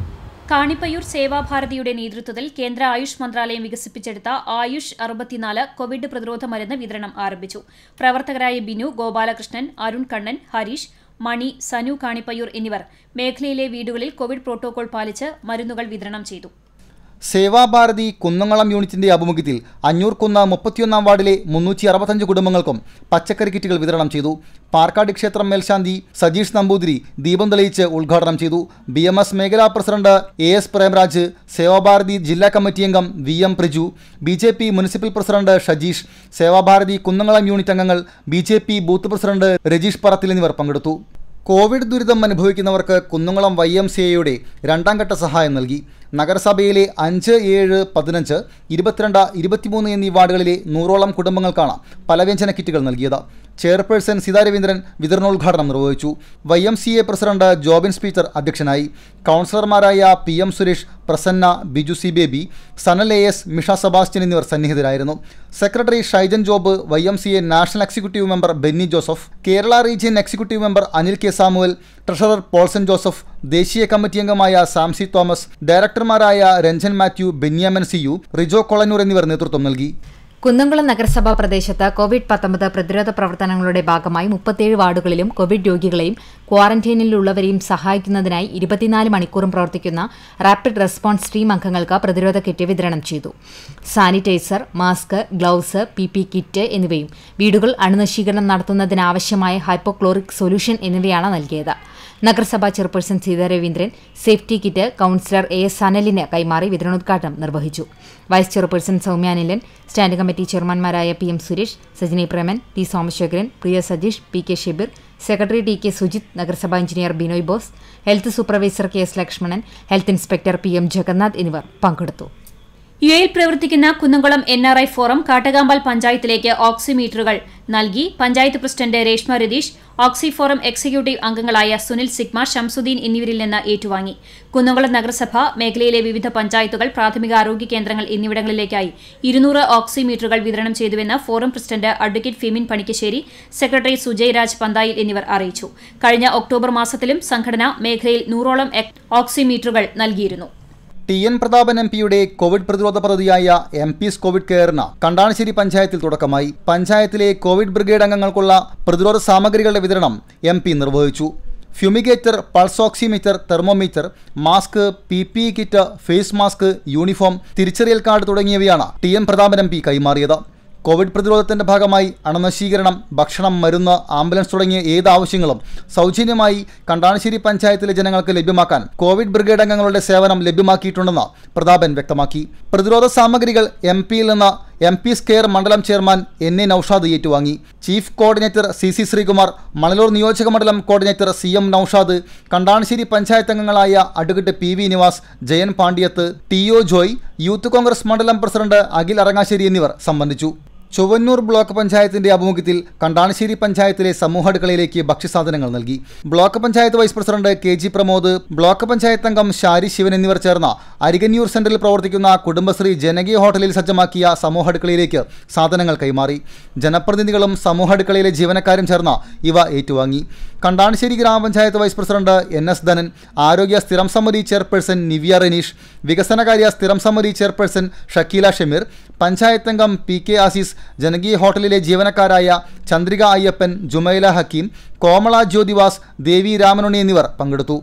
കാണിപ്പയ്യൂർ സേവാഭാരതിയുടെ നേതൃത്വത്തിൽ കേന്ദ്ര ആയുഷ് മന്ത്രാലയം വികസിപ്പിച്ചെടുത്ത ആയുഷ് അറുപത്തിനാല് കോവിഡ് പ്രതിരോധ മരുന്ന് വിതരണം ആരംഭിച്ചു പ്രവർത്തകരായ ബിനു ഗോപാലകൃഷ്ണൻ അരുൺ കണ്ണൻ ഹരീഷ് മണി സനു കാണിപ്പയ്യൂർ എന്നിവർ മേഖലയിലെ വീടുകളിൽ കോവിഡ് പ്രോട്ടോകോൾ പാലിച്ച് മരുന്നുകൾ വിതരണം ചെയ്തു സേവാഭാരതി കുന്നംകുളം യൂണിറ്റിന്റെ ആഭിമുഖ്യത്തിൽ അഞ്ഞൂർക്കുന്ന് മുപ്പത്തിയൊന്നാം വാർഡിലെ മുന്നൂറ്റി അറുപത്തഞ്ച് കുടുംബങ്ങൾക്കും പച്ചക്കറി കിറ്റുകൾ വിതരണം ചെയ്തു പാർക്കാട് ക്ഷേത്രം മേൽശാന്തി സജീഷ് നമ്പൂതിരി ദീപം തെളിയിച്ച് ഉദ്ഘാടനം ചെയ്തു ബി എം എസ് മേഖലാ president A S Premraj Sevabharathi ജില്ലാ കമ്മിറ്റി അംഗം V M Priju B J P municipal president Shajeesh Sevabharathi Kunnamkulam unit അംഗങ്ങൾ B J P booth president Rajeesh Parathil എന്നിവർ പങ്കെടുത്തു കോവിഡ് ദുരിതം അനുഭവിക്കുന്നവർക്ക് കുന്നംകുളം വൈ എം സി എയുടെ രണ്ടാം ഘട്ട സഹായം നൽകി നഗരസഭയിലെ അഞ്ച് ഏഴ് പതിനഞ്ച് ഇരുപത്തിരണ്ട് ഇരുപത്തിമൂന്ന് എന്നീ വാർഡുകളിലെ നൂറോളം കുടുംബങ്ങൾക്കാണ് പലവ്യഞ്ജന കിറ്റുകൾ നൽകിയത് ചെയർപേഴ്സൺ സീതാ രവീന്ദ്രൻ വിതരണോദ്ഘാടനം നിർവഹിച്ചു Y M C A president Jobin Speaker അധ്യക്ഷനായി കൗൺസിലർമാരായ P M Suresh Prasanna Biju C Baby Sanal A S Misha Sebastian എന്നിവർ സന്നിഹിതരായിരുന്നു secretary Shaijan Job Y M C A national executive member Benny Joseph Kerala region executive member Anil K Samuel treasurer Paulson Joseph ദേശീയ കമ്മിറ്റി അംഗമായ സാംസി തോമസ് ഡയറക്ടർമാരായ രഞ്ജൻ മാത്യു ബെന്യാമൻ സിയു റിജോ കൊളന്നൂർ എന്നിവർ നേതൃത്വം നൽകി കുന്നംകുളം നഗരസഭാ പ്രദേശത്ത് കോവിഡ് പത്തൊമ്പത് പ്രതിരോധ പ്രവർത്തനങ്ങളുടെ ഭാഗമായി മുപ്പത്തേഴ് വാർഡുകളിലും കോവിഡ് രോഗികളെയും ക്വാറന്റൈനിലുള്ളവരെയും സഹായിക്കുന്നതിനായി ഇരുപത്തിനാല് മണിക്കൂറും പ്രവർത്തിക്കുന്ന റാപ്പിഡ് റെസ്പോൺസ് ടീം അംഗങ്ങൾക്ക് പ്രതിരോധ കിറ്റ് വിതരണം ചെയ്തു sanitiser mask gloves P P kit എന്നിവയും വീടുകൾ അണുനശീകരണം നടത്തുന്നതിനാവശ്യമായ ഹൈപ്പോക്ലോറിക് സൊല്യൂഷൻ എന്നിവയാണ് നൽകിയത് നഗരസഭാ chairperson Seetha Raveendran safety kit councillor A S സനലിന് കൈമാറി വിതരണോദ്ഘാടനം നിർവഹിച്ചു vice chairperson Soumyanilan standing committee ചെയർമാൻമാരായ P M Suresh Sajini Preman T Somasekharan Priya Sajeesh P K Shibir secretary T K Sujith നഗരസഭാ engineer Binoy Bose health supervisor K S Lakshmanan health inspector P M Jagannath എന്നിവർ പങ്കെടുത്തു യു എയിൽ പ്രവർത്തിക്കുന്ന Kunnamkulam N R I forum Kattakampal പഞ്ചായത്തിലേക്ക് ഓക്സിമീറ്ററുകൾ നൽകി panchayat president Reshma Ratheesh oxy forum executive അംഗങ്ങളായ സുനിൽ സിഗ്മ ഷംസുദ്ദീൻ എന്നിവരിൽ നിന്ന് ഏറ്റുവാങ്ങി കുന്നംകുളം നഗരസഭ മേഖലയിലെ വിവിധ പഞ്ചായത്തുകൾ പ്രാഥമിക ആരോഗ്യ കേന്ദ്രങ്ങൾ എന്നിവിടങ്ങളിലേക്കായി ഇരുന്നൂറ് ഓക്സിമീറ്ററുകൾ വിതരണം ചെയ്തുവെന്ന് forum president advocate Fimin Panikkassery secretary Sujay Raj Panthayil എന്നിവർ അറിയിച്ചു കഴിഞ്ഞ ഒക്ടോബർ മാസത്തിലും സംഘടന മേഖലയിൽ നൂറോളം എക്- ഓക്സിമീറ്ററുകൾ നൽകിയിരുന്നു ടി എൻ പ്രതാപൻ എം പിയുടെ കോവിഡ് പ്രതിരോധ പദ്ധതിയായ എം പീസ് കോവിഡ് കെയറിന് കണ്ടാണശ്ശേരി പഞ്ചായത്തിൽ തുടക്കമായി പഞ്ചായത്തിലെ കോവിഡ് ബ്രിഗേഡ് അംഗങ്ങൾക്കുള്ള പ്രതിരോധ സാമഗ്രികളുടെ വിതരണം എം പി നിർവഹിച്ചു fumigator pulse oximeter thermometer mask P P E kit face mask uniform തിരിച്ചറിയൽ കാർഡ് തുടങ്ങിയവയാണ് T N Prathapan M P കൈമാറിയത് കോവിഡ് പ്രതിരോധത്തിന്റെ ഭാഗമായി അണുനശീകരണം ഭക്ഷണം മരുന്ന് ആംബുലൻസ് തുടങ്ങിയ ഏത് ആവശ്യങ്ങളും സൗജന്യമായി കണ്ടാണശ്ശേരി പഞ്ചായത്തിലെ ജനങ്ങൾക്ക് ലഭ്യമാക്കാൻ കോവിഡ് ബ്രിഗേഡ് അംഗങ്ങളുടെ സേവനം ലഭ്യമാക്കിയിട്ടുണ്ടെന്ന് പ്രതാപൻ വ്യക്തമാക്കി പ്രതിരോധ സാമഗ്രികൾ എം പിയിൽ നിന്ന് എം പി സ്കെയർ മണ്ഡലം ചെയർമാൻ എൻ എ നൌഷാദ് ഏറ്റുവാങ്ങി chief coordinator C C Sreekumar Manalur നിയോജക മണ്ഡലം coordinator C M Noushad Kandanassery panchayat അംഗങ്ങളായ advocate P V Nivas Jayan Pandyath T O Joy youth Congress മണ്ഡലം പ്രസിഡന്റ് അഖിൽ അറങ്ങാശ്ശേരി എന്നിവർ സംബന്ധിച്ചു ചൊവ്വന്നൂർ ബ്ലോക്ക് പഞ്ചായത്തിന്റെ ആഭിമുഖ്യത്തിൽ കണ്ടാണശ്ശേരി പഞ്ചായത്തിലെ സമൂഹ അടുക്കളയിലേക്ക് ഭക്ഷ്യസാധനങ്ങൾ നൽകി block panchayat vice president K G Pramod block panchayat അംഗം ഷാരി ശിവൻ എന്നിവർ ചേർന്ന അരികന്നൂർ സെന്ററിൽ പ്രവർത്തിക്കുന്ന കുടുംബശ്രീ ജനകീയ ഹോട്ടലിൽ സജ്ജമാക്കിയ സമൂഹ അടുക്കളയിലേക്ക് സാധനങ്ങൾ കൈമാറി ജനപ്രതിനിധികളും സമൂഹ അടുക്കളയിലെ ജീവനക്കാരും ചേർന്ന് ഇവ ഏറ്റുവാങ്ങി Kandanassery gramapanchayat vice president N S Dhanan ആരോഗ്യ സ്ഥിരം സമിതി ചെയർപേഴ്സൺ നിവ്യ റനീഷ് വികസനകാര്യ സ്ഥിരം സമിതി ചെയർപേഴ്സൺ ഷക്കീല ഷമീർ പഞ്ചായത്ത് അംഗം പി കെ ആസീസ് ജനകീയ ഹോട്ടലിലെ ജീവനക്കാരായ ചന്ദ്രിക അയ്യപ്പൻ ജുമൈല ഹക്കീം കോമള ജ്യോതിവാസ് ദേവി രാമനുണ്ണി എന്നിവർ പങ്കെടുത്തു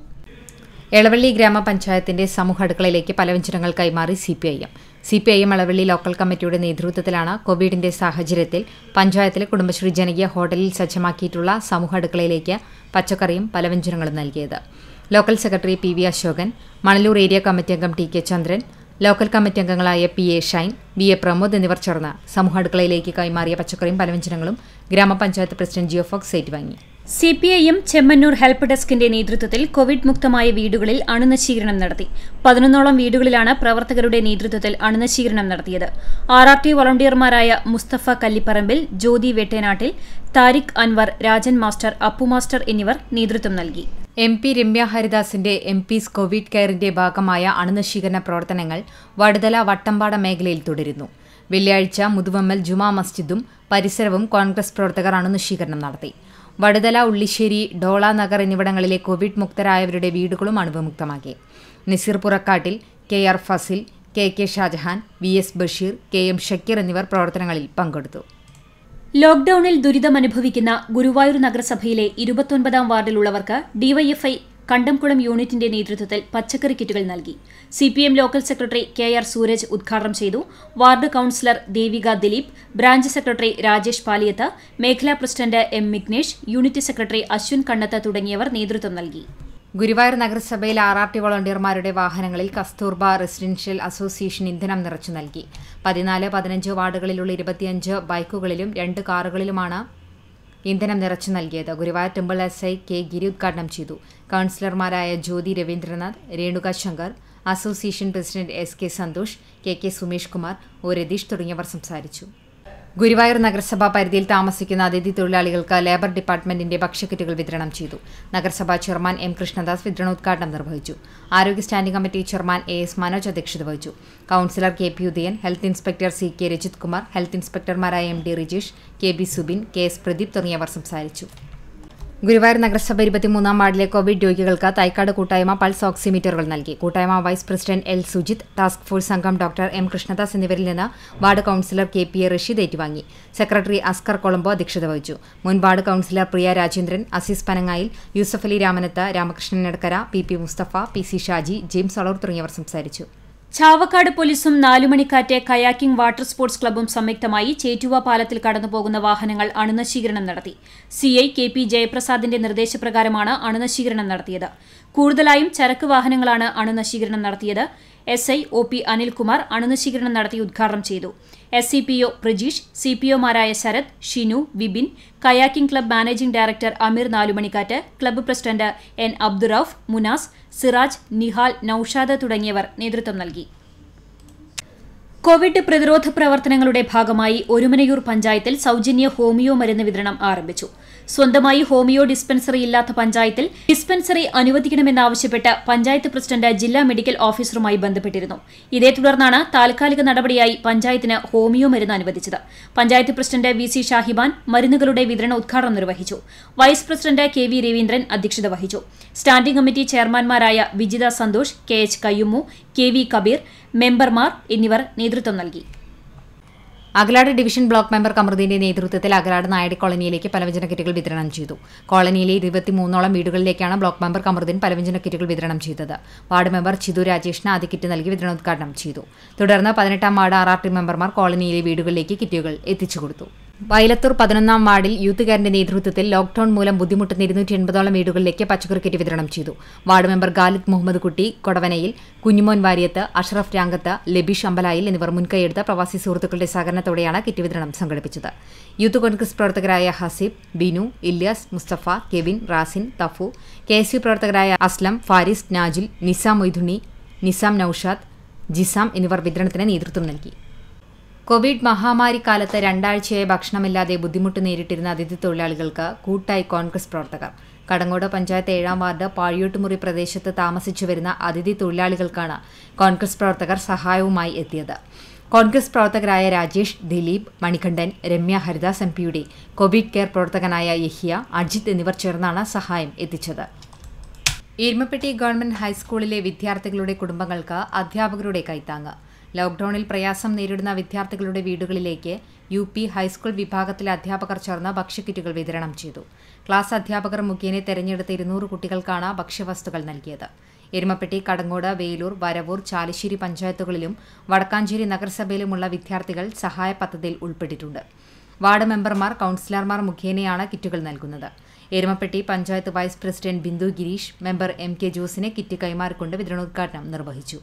എളവള്ളി ഗ്രാമപഞ്ചായത്തിന്റെ സമൂഹ അടുക്കളയിലേക്ക് പലവ്യഞ്ജനങ്ങൾ കൈമാറി C P I M C P I M Elavally local കമ്മിറ്റിയുടെ നേതൃത്വത്തിലാണ് കോവിഡിന്റെ സാഹചര്യത്തിൽ പഞ്ചായത്തിലെ കുടുംബശ്രീ ജനകീയ ഹോട്ടലിൽ സജ്ജമാക്കിയിട്ടുള്ള സമൂഹ അടുക്കളയിലേക്ക് പച്ചക്കറിയും പലവ്യഞ്ജനങ്ങളും നൽകിയത് local secretary P V Ashokan Manalur area committee അംഗം T K Chandran local committee അംഗങ്ങളായ P A Shine V A Pramod എന്നിവർ ചേർന്ന് സമൂഹ അടുക്കളയിലേക്ക് കൈമാറിയ പച്ചക്കറിയും പലവ്യഞ്ജനങ്ങളും ഗ്രാമപഞ്ചായത്ത് പ്രസിഡന്റ് ജിയോഫോക്സ് ഏറ്റുവാങ്ങി C P I M Chemmannur help ഡെസ്കിന്റെ നേതൃത്വത്തിൽ കോവിഡ് മുക്തമായ വീടുകളിൽ അണുനശീകരണം നടത്തി പതിനൊന്നോളം വീടുകളിലാണ് പ്രവർത്തകരുടെ നേതൃത്വത്തിൽ അണുനശീകരണം നടത്തിയത് ആർ ആർ ടി വളണ്ടിയർമാരായ മുസ്തഫ കല്ലിപ്പറമ്പിൽ ജ്യോതി വെട്ടേനാട്ടിൽ താരിഖ് അൻവർ രാജൻ മാസ്റ്റർ അപ്പു മാസ്റ്റർ എന്നിവർ നേതൃത്വം നൽകി എം പി രമ്യ ഹരിദാസിന്റെ എം പീസ് കോവിഡ് കെയറിന്റെ ഭാഗമായ അണുനശീകരണ പ്രവർത്തനങ്ങൾ വടുതല വട്ടമ്പാട മേഖലയിൽ തുടരുന്നു വെള്ളിയാഴ്ച മുതുവമ്മൽ ജുമാ മസ്ജിദും പരിസരവും കോൺഗ്രസ് പ്രവർത്തകർ അണുനശീകരണം നടത്തി വടുതല ഉള്ളിശ്ശേരി ഡോള നഗർ എന്നിവിടങ്ങളിലെ കോവിഡ് മുക്തരായവരുടെ വീടുകളും അണുവിമുക്തമാക്കി Naseer Purakkattil K R Fazil K K Shajahan V S Basheer K M Shakeer എന്നിവർ പ്രവർത്തനങ്ങളിൽ പങ്കെടുത്തു ലോക്ഡൌണിൽ ദുരിതമനുഭവിക്കുന്ന ഗുരുവായൂർ നഗരസഭയിലെ ഇരുപത്തൊൻപതാം വാർഡിലുള്ളവർക്ക് ഡിവൈഎഫ്ഐ കണ്ടംകുളം യൂണിറ്റിന്റെ നേതൃത്വത്തിൽ പച്ചക്കറി കിറ്റുകൾ നൽകി C P M local secretary K R Sooraj ഉദ്ഘാടനം ചെയ്തു ward councillor Devika Dileep branch secretary Rajesh Paliyath മേഖലാ president M Mignesh unit secretary Aswin Kannath തുടങ്ങിയവർ നേതൃത്വം നൽകി ഗുരുവായൂർ നഗരസഭയിൽ ആർ ആർ ടി വോളണ്ടിയർമാരുടെ വാഹനങ്ങളിൽ കസ്തൂർബ റെസിഡൻഷ്യൽ അസോസിയേഷൻ ഇന്ധനം നിറച്ചു നൽകി പതിനാല് പതിനഞ്ച് വാർഡുകളിലുള്ള ഇരുപത്തിയഞ്ച് ബൈക്കുകളിലും രണ്ട് കാറുകളിലുമാണ് ഇന്ധനം നിറച്ചു നൽകിയത് Guruvayur temple S I K Giri ഉദ്ഘാടനം ചെയ്തു കൌൺസിലർമാരായ Jyothi Raveendranath Renuka Shankar association president S K Santhosh K K Sumesh Kumar O Ratheesh തുടങ്ങിയവർ സംസാരിച്ചു ഗുരുവായൂർ നഗരസഭാ പരിധിയിൽ താമസിക്കുന്ന അതിഥി തൊഴിലാളികൾക്ക് ലേബർ ഡിപ്പാർട്ട്മെന്റിന്റെ ഭക്ഷ്യക്കിറ്റുകൾ വിതരണം ചെയ്തു നഗരസഭാ ചെയർമാൻ എം കൃഷ്ണദാസ് വിതരണോദ്ഘാടനം നിർവഹിച്ചു ആരോഗ്യ standing committee chairman A S Manoj അധ്യക്ഷത വഹിച്ചു councillor K P Udayan health inspector C K Rajith Kumar health ഇൻസ്പെക്ടർമാരായ M D Rijeesh K B Subin K S Pradeep തുടങ്ങിയവർ സംസാരിച്ചു ഗുരുവായൂർ നഗരസഭ ഇരുപത്തിമൂന്നാം വാർഡിലെ കോവിഡ് രോഗികൾക്ക് തൈക്കാട് കൂട്ടായ്മ പൾസ് ഓക്സിമീറ്ററുകൾ നൽകി കൂട്ടായ്മ vice president L Sujith task force അംഗം ഡോക്ടർ എം കൃഷ്ണദാസ് എന്നിവരിൽ നിന്ന് ward councillor K P A Rasheed ഏറ്റുവാങ്ങി സെക്രട്ടറി അസ്കർ കൊളംബോ അധ്യക്ഷത വഹിച്ചു മുൻ ward councillor Priya Rajendran Azeez Panangayil Yusuf Ali Ramanath Ramakrishnan Edakkara P P Musthafa P C Shaji James Aloor തുടങ്ങിയവർ സംസാരിച്ചു ചാവക്കാട് പോലീസും നാലുമണിക്കാറ്റ് കയാക്കിംഗ് വാട്ടർ സ്പോർട്സ് ക്ലബ്ബും സംയുക്തമായി ചേറ്റുവ പാലത്തിൽ കടന്നുപോകുന്ന വാഹനങ്ങൾ അണുനശീകരണം നടത്തി സിഐ കെ പി ജയപ്രസാദിന്റെ നിർദ്ദേശപ്രകാരമാണ് അണുനശീകരണം നടത്തിയത് കൂടുതലായും ചരക്ക് വാഹനങ്ങളാണ് അണുനശീകരണം നടത്തിയത് S I O P Anilkumar അണുനശീകരണം നടത്തി ഉദ്ഘാടനം ചെയ്തു S C P O Prajeesh C P ഒമാരായ Sarath Shinu Vipin kayaking club managing director Ameer Nalumanikkattu club president N Abdurauf Munas Siraj Nihal Naushad തുടങ്ങിയവർ നേതൃത്വം നൽകി കോവിഡ് പ്രതിരോധ പ്രവർത്തനങ്ങളുടെ ഭാഗമായി ഒരുമനയൂർ പഞ്ചായത്തിൽ സൗജന്യ ഹോമിയോ മരുന്ന് വിതരണം ആരംഭിച്ചു സ്വന്തമായി ഹോമിയോ ഡിസ്പെൻസറി ഇല്ലാത്ത പഞ്ചായത്തിൽ ഡിസ്പെൻസറി അനുവദിക്കണമെന്നാവശ്യപ്പെട്ട് പഞ്ചായത്ത് പ്രസിഡന്റ് ജില്ലാ മെഡിക്കൽ ഓഫീസറുമായി ബന്ധപ്പെട്ടിരുന്നു ഇതേ തുടർന്നാണ് താൽക്കാലിക നടപടിയായി പഞ്ചായത്തിന് ഹോമിയോ മരുന്ന് അനുവദിച്ചത് panchayat president V C Shahiban മരുന്നുകളുടെ വിതരണ ഉദ്ഘാടനം നിർവഹിച്ചു vice president K V Raveendran അധ്യക്ഷത വഹിച്ചു സ്റ്റാൻഡിംഗ് കമ്മിറ്റി ചെയർമാൻമാരായ Vijitha Santhosh K H Kayyummu K V Kabeer മെമ്പർമാർ എന്നിവർ നേതൃത്വം നൽകി അഗലാട് ഡിവിഷൻ ബ്ലോക്ക് മെമ്പർ കമറുദ്ദീന്റെ നേതൃത്വത്തിൽ അഗലാട് നായടി കോളനിയിലേക്ക് പലവ്യഞ്ജന കിറ്റുകൾ വിതരണം ചെയ്തു കോളനിയിലെ ഇരുപത്തിമൂന്നോളം വീടുകളിലേക്കാണ് ബ്ലോക്ക് മെമ്പർ കമറുദ്ദീൻ പലവ്യഞ്ജന കിറ്റുകൾ വിതരണം ചെയ്തത് വാർഡ് മെമ്പർ ചിതു രാജേഷിന് ആദ്യ കിറ്റ് നൽകി വിതരണോദ്ഘാടനം ചെയ്തു തുടർന്ന് പതിനെട്ടാം വാർഡ് ആർ ആർ ടി മെമ്പർമാർ കോളനിയിലെ വീടുകളിലേക്ക് കിറ്റുകൾ എത്തിച്ചു കൊടുത്തു വയലത്തൂർ പതിനൊന്നാം വാർഡിൽ യൂത്തുകാരന്റെ നേതൃത്വത്തിൽ ലോക്ഡൌൺ മൂലം ബുദ്ധിമുട്ടുന്ന ഇരുന്നൂറ്റി എൺപതോളം വീടുകളിലേക്ക് പച്ചക്കറി കിറ്റ് വിതരണം ചെയ്തു വാർഡ് മെമ്പർ ഗാലിദ് മുഹമ്മദ് കുട്ടി കൊടവനയിൽ കുഞ്ഞുമോൻ വാര്യത്ത് അഷ്റഫ് രാങ്കത്ത് ലബീഷ് അമ്പലായിൽ എന്നിവർ മുൻകൈയെടുത്ത പ്രവാസി സുഹൃത്തുക്കളുടെ സഹകരണത്തോടെയാണ് കിറ്റ് വിതരണം സംഘടിപ്പിച്ചത് യൂത്ത് കോൺഗ്രസ് പ്രവർത്തകരായ Haseeb Binu Ilyas Musthafa Kevin Razin Thafu K S U പ്രവർത്തകരായ അസ്ലം ഫാരിസ് നാജിൽ നിസാം മൊയ്തുണി നിസാം നൌഷാദ് ജിസാം എന്നിവർ വിതരണത്തിന് നേതൃത്വം നൽകി കോവിഡ് മഹാമാരി കാലത്ത് രണ്ടാഴ്ചയായി ഭക്ഷണമില്ലാതെ ബുദ്ധിമുട്ട് നേരിട്ടിരുന്ന അതിഥി തൊഴിലാളികൾക്ക് കൂട്ടായി കോൺഗ്രസ് പ്രവർത്തകർ കടങ്ങോട് പഞ്ചായത്ത് ഏഴാം വാർഡ് പാഴിയോട്ടുമുറി പ്രദേശത്ത് താമസിച്ചു വരുന്ന അതിഥി തൊഴിലാളികൾക്കാണ് കോൺഗ്രസ് പ്രവർത്തകർ സഹായവുമായി എത്തിയത് കോൺഗ്രസ് പ്രവർത്തകരായ രാജേഷ് ദിലീപ് മണികണ്ഠൻ രമ്യ ഹരിദാസ് എം പിയുടെ കോവിഡ് കെയർ പ്രവർത്തകനായ യഹിയ അജിത് എന്നിവർ ചേർന്നാണ് സഹായം എത്തിച്ചത് ഈർമപ്പെട്ടി ഗവൺമെന്റ് ഹൈസ്കൂളിലെ വിദ്യാർത്ഥികളുടെ കുടുംബങ്ങൾക്ക് അധ്യാപകരുടെ കൈത്താങ്ങ് ലോക്ഡൌണിൽ പ്രയാസം നേരിടുന്ന വിദ്യാർത്ഥികളുടെ വീടുകളിലേക്ക് യു പി ഹൈസ്കൂൾ വിഭാഗത്തിലെ അധ്യാപകർ ചേർന്ന് ഭക്ഷ്യക്കിറ്റുകൾ വിതരണം ചെയ്തു ക്ലാസ് അധ്യാപകർ മുഖേന തെരഞ്ഞെടുത്ത ഇരുന്നൂറ് കുട്ടികൾക്കാണ് ഭക്ഷ്യവസ്തുക്കൾ നൽകിയത് എരുമപ്പെട്ടി കടങ്ങോട് വേലൂർ വരവൂർ ചാലിശ്ശേരി പഞ്ചായത്തുകളിലും വടക്കാഞ്ചേരി നഗരസഭയിലുമുള്ള വിദ്യാർത്ഥികൾ സഹായ പദ്ധതിയിൽ ഉൾപ്പെട്ടിട്ടുണ്ട് വാർഡ് മെമ്പർമാർ കൌൺസിലർമാർ മുഖേനയാണ് കിറ്റുകൾ നൽകുന്നത് Erumapetty panchayat vice president Bindu Gireesh member M K ജോസിന് കിറ്റ് കൈമാറിക്കൊണ്ട് വിതരണോദ്ഘാടനം നിർവഹിച്ചു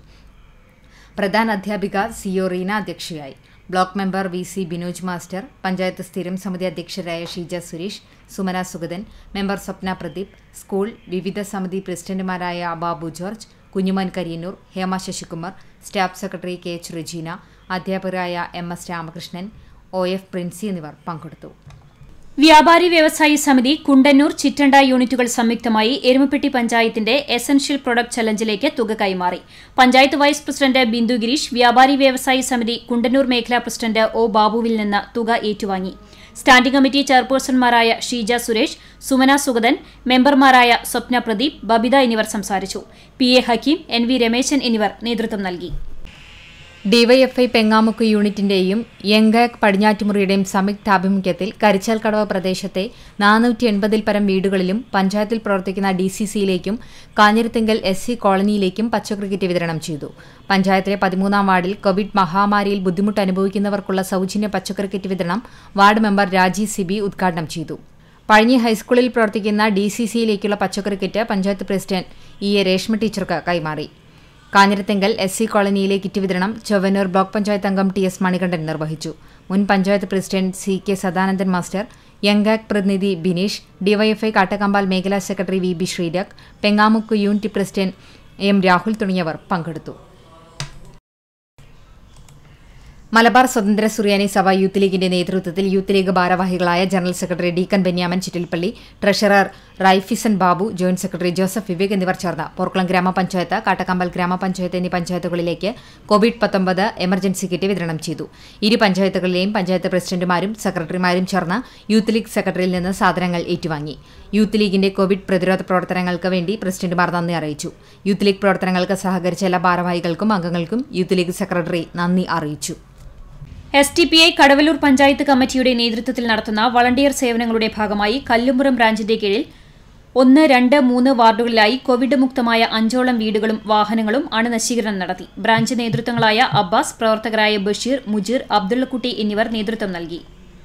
പ്രധാന അധ്യാപിക സിഒ റീന അധ്യക്ഷയായി block member V C Binoj master panchayat സ്ഥിരം സമിതി അധ്യക്ഷരായ ഷീജ സുരേഷ് സുമന സുഗതൻ മെമ്പർ സ്വപ്ന പ്രദീപ് സ്കൂൾ വിവിധ സമിതി പ്രസിഡന്റുമാരായ Babu George Kunjuman Kariyannur Hema Sasikumar staff secretary K H Rejeena അധ്യാപകരായ M S Ramakrishnan O F Princy എന്നിവർ പങ്കെടുത്തു വ്യാപാരി വ്യവസായി സമിതി കുണ്ടന്നൂർ ചിറ്റണ്ട യൂണിറ്റുകൾ സംയുക്തമായി എരുമപ്പെട്ടി പഞ്ചായത്തിന്റെ എസൻഷ്യൽ പ്രൊഡക്റ്റ് ചലഞ്ചിലേക്ക് തുക കൈമാറി പഞ്ചായത്ത് വൈസ് പ്രസിഡന്റ് ബിന്ദു ഗിരീഷ് വ്യാപാരി വ്യവസായി സമിതി കുണ്ടന്നൂർ മേഖലാ പ്രസിഡന്റ് ഒ ബാബുവിൽ നിന്ന് തുക ഏറ്റുവാങ്ങി സ്റ്റാൻഡിംഗ് കമ്മിറ്റി ചെയർപേഴ്സൺമാരായ ഷീജ സുരേഷ് സുമന സുഗതൻ മെമ്പർമാരായ സ്വപ്ന പ്രദീപ് ബബിത എന്നിവർ സംസാരിച്ചു P A Hakeem N V Rameshan എന്നിവർ നേതൃത്വം നൽകി ഡിവൈഎഫ്ഐ പെങ്ങാമുക്ക് യൂണിറ്റിന്റെയും യങ്കാക് പടിഞ്ഞാറ്റുമുറിയുടെയും സംയുക്താഭിമുഖ്യത്തിൽ കരിച്ചാൽക്കടവ് പ്രദേശത്തെ നാനൂറ്റി എൺപതിൽ പരം വീടുകളിലും പഞ്ചായത്തിൽ പ്രവർത്തിക്കുന്ന ഡി സി സിയിലേക്കും കാഞ്ഞിരത്തിങ്കൽ എസ് സി കോളനിയിലേക്കും പച്ചക്കറി കിറ്റ് വിതരണം ചെയ്തു പഞ്ചായത്തിലെ പതിമൂന്നാം വാർഡിൽ കോവിഡ് മഹാമാരിയിൽ ബുദ്ധിമുട്ട് അനുഭവിക്കുന്നവർക്കുള്ള സൗജന്യ പച്ചക്കറി കിറ്റ് വിതരണം വാർഡ് മെമ്പർ രാജി സിബി ഉദ്ഘാടനം ചെയ്തു പഴഞ്ഞി ഹൈസ്കൂളിൽ പ്രവർത്തിക്കുന്ന ഡി സി സിയിലേക്കുള്ള പച്ചക്കറി kit panchayat president E A Reshma ടീച്ചർക്ക് കൈമാറി കാഞ്ഞിരത്തെങ്കൽ എസ് സി കോളനിയിലെ കിറ്റ് വിതരണം ചൊവ്വന്നൂർ ബ്ലോക്ക് പഞ്ചായത്ത് അംഗം ടി എസ് മണികണ്ഠൻ നിർവഹിച്ചു മുൻ panchayat president C K Sadanandan master യങ്കാക് പ്രതിനിധി ബിനീഷ് ഡിവൈഎഫ്ഐ കാട്ടക്കമ്പാൽ മേഖലാ secretary V B Sreerag Pengamuck unit president M Rahul തുടങ്ങിയവർ പങ്കെടുത്തു മലബാർ സ്വതന്ത്ര സുറിയാനി സഭ യൂത്ത് ലീഗിന്റെ നേതൃത്വത്തിൽ യൂത്ത് ലീഗ് ഭാരവാഹികളായ general secretary deacon Benyamin Chittilappilly treasurer Raifison Babu joint secretary Joseph Vivek എന്നിവർ ചേർന്ന് പോർക്കുളം ഗ്രാമപഞ്ചായത്ത് കാട്ടക്കമ്പൽ ഗ്രാമപഞ്ചായത്ത് എന്നീ പഞ്ചായത്തുകളിലേക്ക് കോവിഡ് പത്തൊമ്പത് എമർജൻസി കിറ്റ് വിതരണം ചെയ്തു ഇരു പഞ്ചായത്തുകളിലെയും പഞ്ചായത്ത് പ്രസിഡന്റുമാരും സെക്രട്ടറിമാരും ചേർന്ന് യൂത്ത് ലീഗ് സെക്രട്ടറിയിൽ നിന്ന് സാധനങ്ങൾ ഏറ്റുവാങ്ങി യൂത്ത് ലീഗിന്റെ കോവിഡ് പ്രതിരോധ പ്രവർത്തനങ്ങൾക്ക് വേണ്ടി പ്രസിഡന്റുമാർ നന്ദി അറിയിച്ചു യൂത്ത് ലീഗ് പ്രവർത്തനങ്ങൾക്ക് സഹകരിച്ച എല്ലാ ഭാരവാഹികൾക്കും അംഗങ്ങൾക്കും യൂത്ത് ലീഗ് സെക്രട്ടറി നന്ദി അറിയിച്ചു S T P I Kadavallur panchayat കമ്മിറ്റിയുടെ നേതൃത്വത്തിൽ നടത്തുന്ന വളണ്ടിയർ സേവനങ്ങളുടെ ഭാഗമായി കല്ലുംപുറം ബ്രാഞ്ചിന്റെ കീഴിൽ ഒന്ന് രണ്ട് മൂന്ന് വാർഡുകളിലായി കോവിഡ് മുക്തമായ അഞ്ചോളം വീടുകളും വാഹനങ്ങളും അണുനശീകരണം നടത്തി ബ്രാഞ്ച് നേതൃത്വങ്ങളായ അബ്ബാസ് പ്രവർത്തകരായ ബഷീർ മുജീർ അബ്ദുള്ളക്കുട്ടി എന്നിവർ നേതൃത്വം നൽകി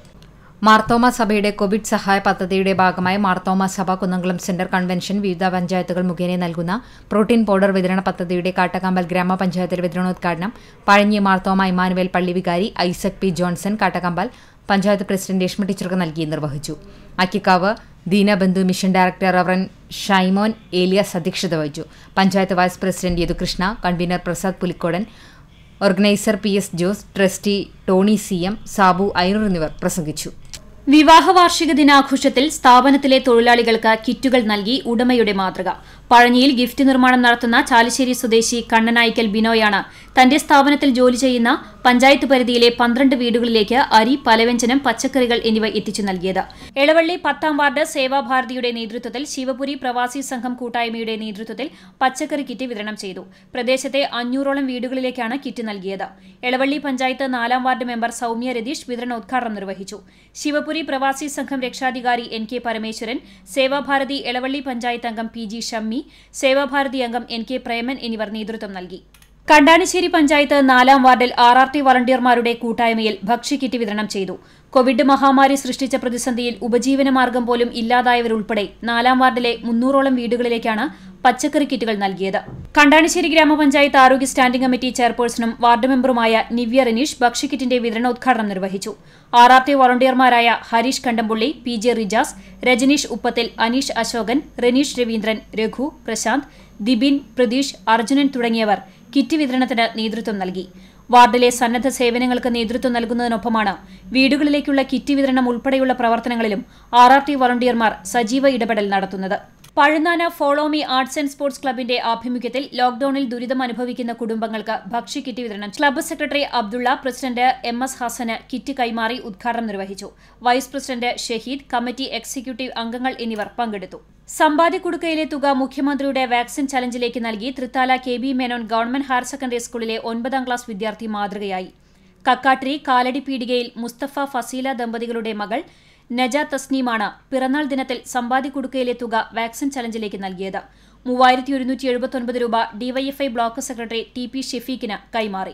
മാർത്തോമ സഭയുടെ കോവിഡ് സഹായ പദ്ധതിയുടെ ഭാഗമായി മാർത്തോമ സഭ കുന്നംകുളം സെന്റർ കൺവെൻഷൻ വിവിധ പഞ്ചായത്തുകൾ മുഖേന നൽകുന്ന പ്രോട്ടീൻ പൗഡർ വിതരണ പദ്ധതിയുടെ കാട്ടക്കാമ്പൽ ഗ്രാമപഞ്ചായത്തിലെ വിതരണോദ്ഘാടനം പഴഞ്ഞി മാർത്തോമ ഇമാനുവേൽ പള്ളി വികാരി Isaac P Johnson Kattakampal panchayat president Reshma ടീച്ചർക്ക് നൽകി നിർവഹിച്ചു Akkikavu Deenabandhu mission director reverend Shymon Elias അധ്യക്ഷത വഹിച്ചു panchayat vice president Yadukrishna convener Prasad Pulikkodan organiser P S Jose trustee Tony C M Sabu Airoor എന്നിവർ പ്രസംഗിച്ചു വിവാഹ വാർഷിക ദിനാഘോഷത്തിൽ സ്ഥാപനത്തിലെ തൊഴിലാളികൾക്ക് കിറ്റുകൾ നൽകി ഉടമയുടെ മാതൃക പഴഞ്ഞിയിൽ ഗിഫ്റ്റ് നിർമ്മാണം നടത്തുന്ന ചാലിശ്ശേരി സ്വദേശി കണ്ണനായിക്കൽ ബിനോയാണ് തന്റെ സ്ഥാപനത്തിൽ ജോലി ചെയ്യുന്ന പഞ്ചായത്ത് പരിധിയിലെ പന്ത്രണ്ട് വീടുകളിലേക്ക് അരി പലവ്യഞ്ജനം പച്ചക്കറികൾ എന്നിവ എത്തിച്ചു നൽകിയത് എളവള്ളി പത്താം വാർഡ് സേവാഭാരതിയുടെ നേതൃത്വത്തിൽ ശിവപുരി പ്രവാസി സംഘം കൂട്ടായ്മയുടെ നേതൃത്വത്തിൽ പച്ചക്കറി കിറ്റ് വിതരണം ചെയ്തു പ്രദേശത്തെ അഞ്ഞൂറോളം വീടുകളിലേക്കാണ് കിറ്റ് നൽകിയത് എളവള്ളി പഞ്ചായത്ത് നാലാം വാർഡ് മെമ്പർ സൌമ്യ രതീഷ് വിതരണോദ്ഘാടനം നിർവഹിച്ചു ശിവപുരി പ്രവാസി സംഘം രക്ഷാധികാരി എൻ കെ പരമേശ്വരൻ സേവാഭാരതി എളവള്ളി പഞ്ചായത്ത് അംഗം പി ജി ഷമ്മി സേവാഭാരതി അംഗം എൻ കെ പ്രേമൻ എന്നിവർ നേതൃത്വം നൽകി കണ്ടാണിശ്ശേരി പഞ്ചായത്ത് നാലാം വാർഡിൽ ആർ ആർ ടി വളണ്ടിയർമാരുടെ കൂട്ടായ്മയിൽ ഭക്ഷ്യക്കിറ്റ് വിതരണം ചെയ്തു കോവിഡ് മഹാമാരി സൃഷ്ടിച്ച പ്രതിസന്ധിയിൽ ഉപജീവനമാർഗം പോലും ഇല്ലാതായവരുൾപ്പെടെ നാലാം വാർഡിലെ മുന്നൂറോളം വീടുകളിലേക്കാണ് പച്ചക്കറി കിറ്റുകൾ നൽകിയത് കണ്ടാണിശ്ശേരി ഗ്രാമപഞ്ചായത്ത് ആരോഗ്യ സ്റ്റാൻഡിംഗ് കമ്മിറ്റി ചെയർപേഴ്സണും വാർഡ് മെമ്പറുമായ നിവ്യ റനീഷ് ഭക്ഷ്യക്കിറ്റിന്റെ വിതരണോദ്ഘാടനം നിർവഹിച്ചു ആർ ആർ ടി വോളണ്ടിയർമാരായ ഹരീഷ് കണ്ടംപുള്ളി പി ജെ റിജാസ് രജനീഷ് ഉപ്പത്തിൽ അനീഷ് അശോകൻ റനീഷ് രവീന്ദ്രൻ രഘു പ്രശാന്ത് ദിബിൻ പ്രതീഷ് അർജുനൻ തുടങ്ങിയവർ കിറ്റ് വിതരണത്തിന് നേതൃത്വം നൽകി വാർഡിലെ സന്നദ്ധ സേവനങ്ങൾക്ക് നേതൃത്വം നൽകുന്നതിനൊപ്പമാണ് വീടുകളിലേക്കുള്ള കിറ്റ് വിതരണം ഉൾപ്പെടെയുള്ള പ്രവർത്തനങ്ങളിലും ആർ ആർ ടി വളണ്ടിയർമാർ സജീവ ഇടപെടൽ നടത്തുന്നത് Pazhunnana follow me arts and sports ക്ലബിന്റെ ആഭിമുഖ്യത്തിൽ ലോക്ഡൌണിൽ ദുരിതം അനുഭവിക്കുന്ന കുടുംബങ്ങൾക്ക് ഭക്ഷ്യക്കിറ്റ് വിതരണം club secretary Abdulla president M S ഹസന് കിറ്റ് കൈമാറി ഉദ്ഘാടനം നിർവഹിച്ചു vice president Shaheed committee executive അംഗങ്ങൾ എന്നിവർ പങ്കെടുത്തു സമ്പാദ്യക്കുടുക്കയിലെ തുക മുഖ്യമന്ത്രിയുടെ വാക്സിൻ ചലഞ്ചിലേക്ക് നൽകി Thrithala K B Menon government higher secondary സ്കൂളിലെ ഒൻപതാം ക്ലാസ് വിദ്യാർത്ഥി മാതൃകയായി കക്കാട്രി കാലടി പീടികയിൽ മുസ്തഫ ഫസീല ദമ്പതികളുടെ മകൾ നജ തസ്നീമാണ് പിറന്നാൾ ദിനത്തിൽ സമ്പാദ്യക്കുടുക്കയിലെ തുക വാക്സിൻ ചലഞ്ചിലേക്ക് നൽകിയത് മൂവായിരത്തി ഒരുന്നൂറ്റി എഴുപത്തൊൻപത് രൂപ DYFI block secretary T P ഷെഫീഖിന് കൈമാറി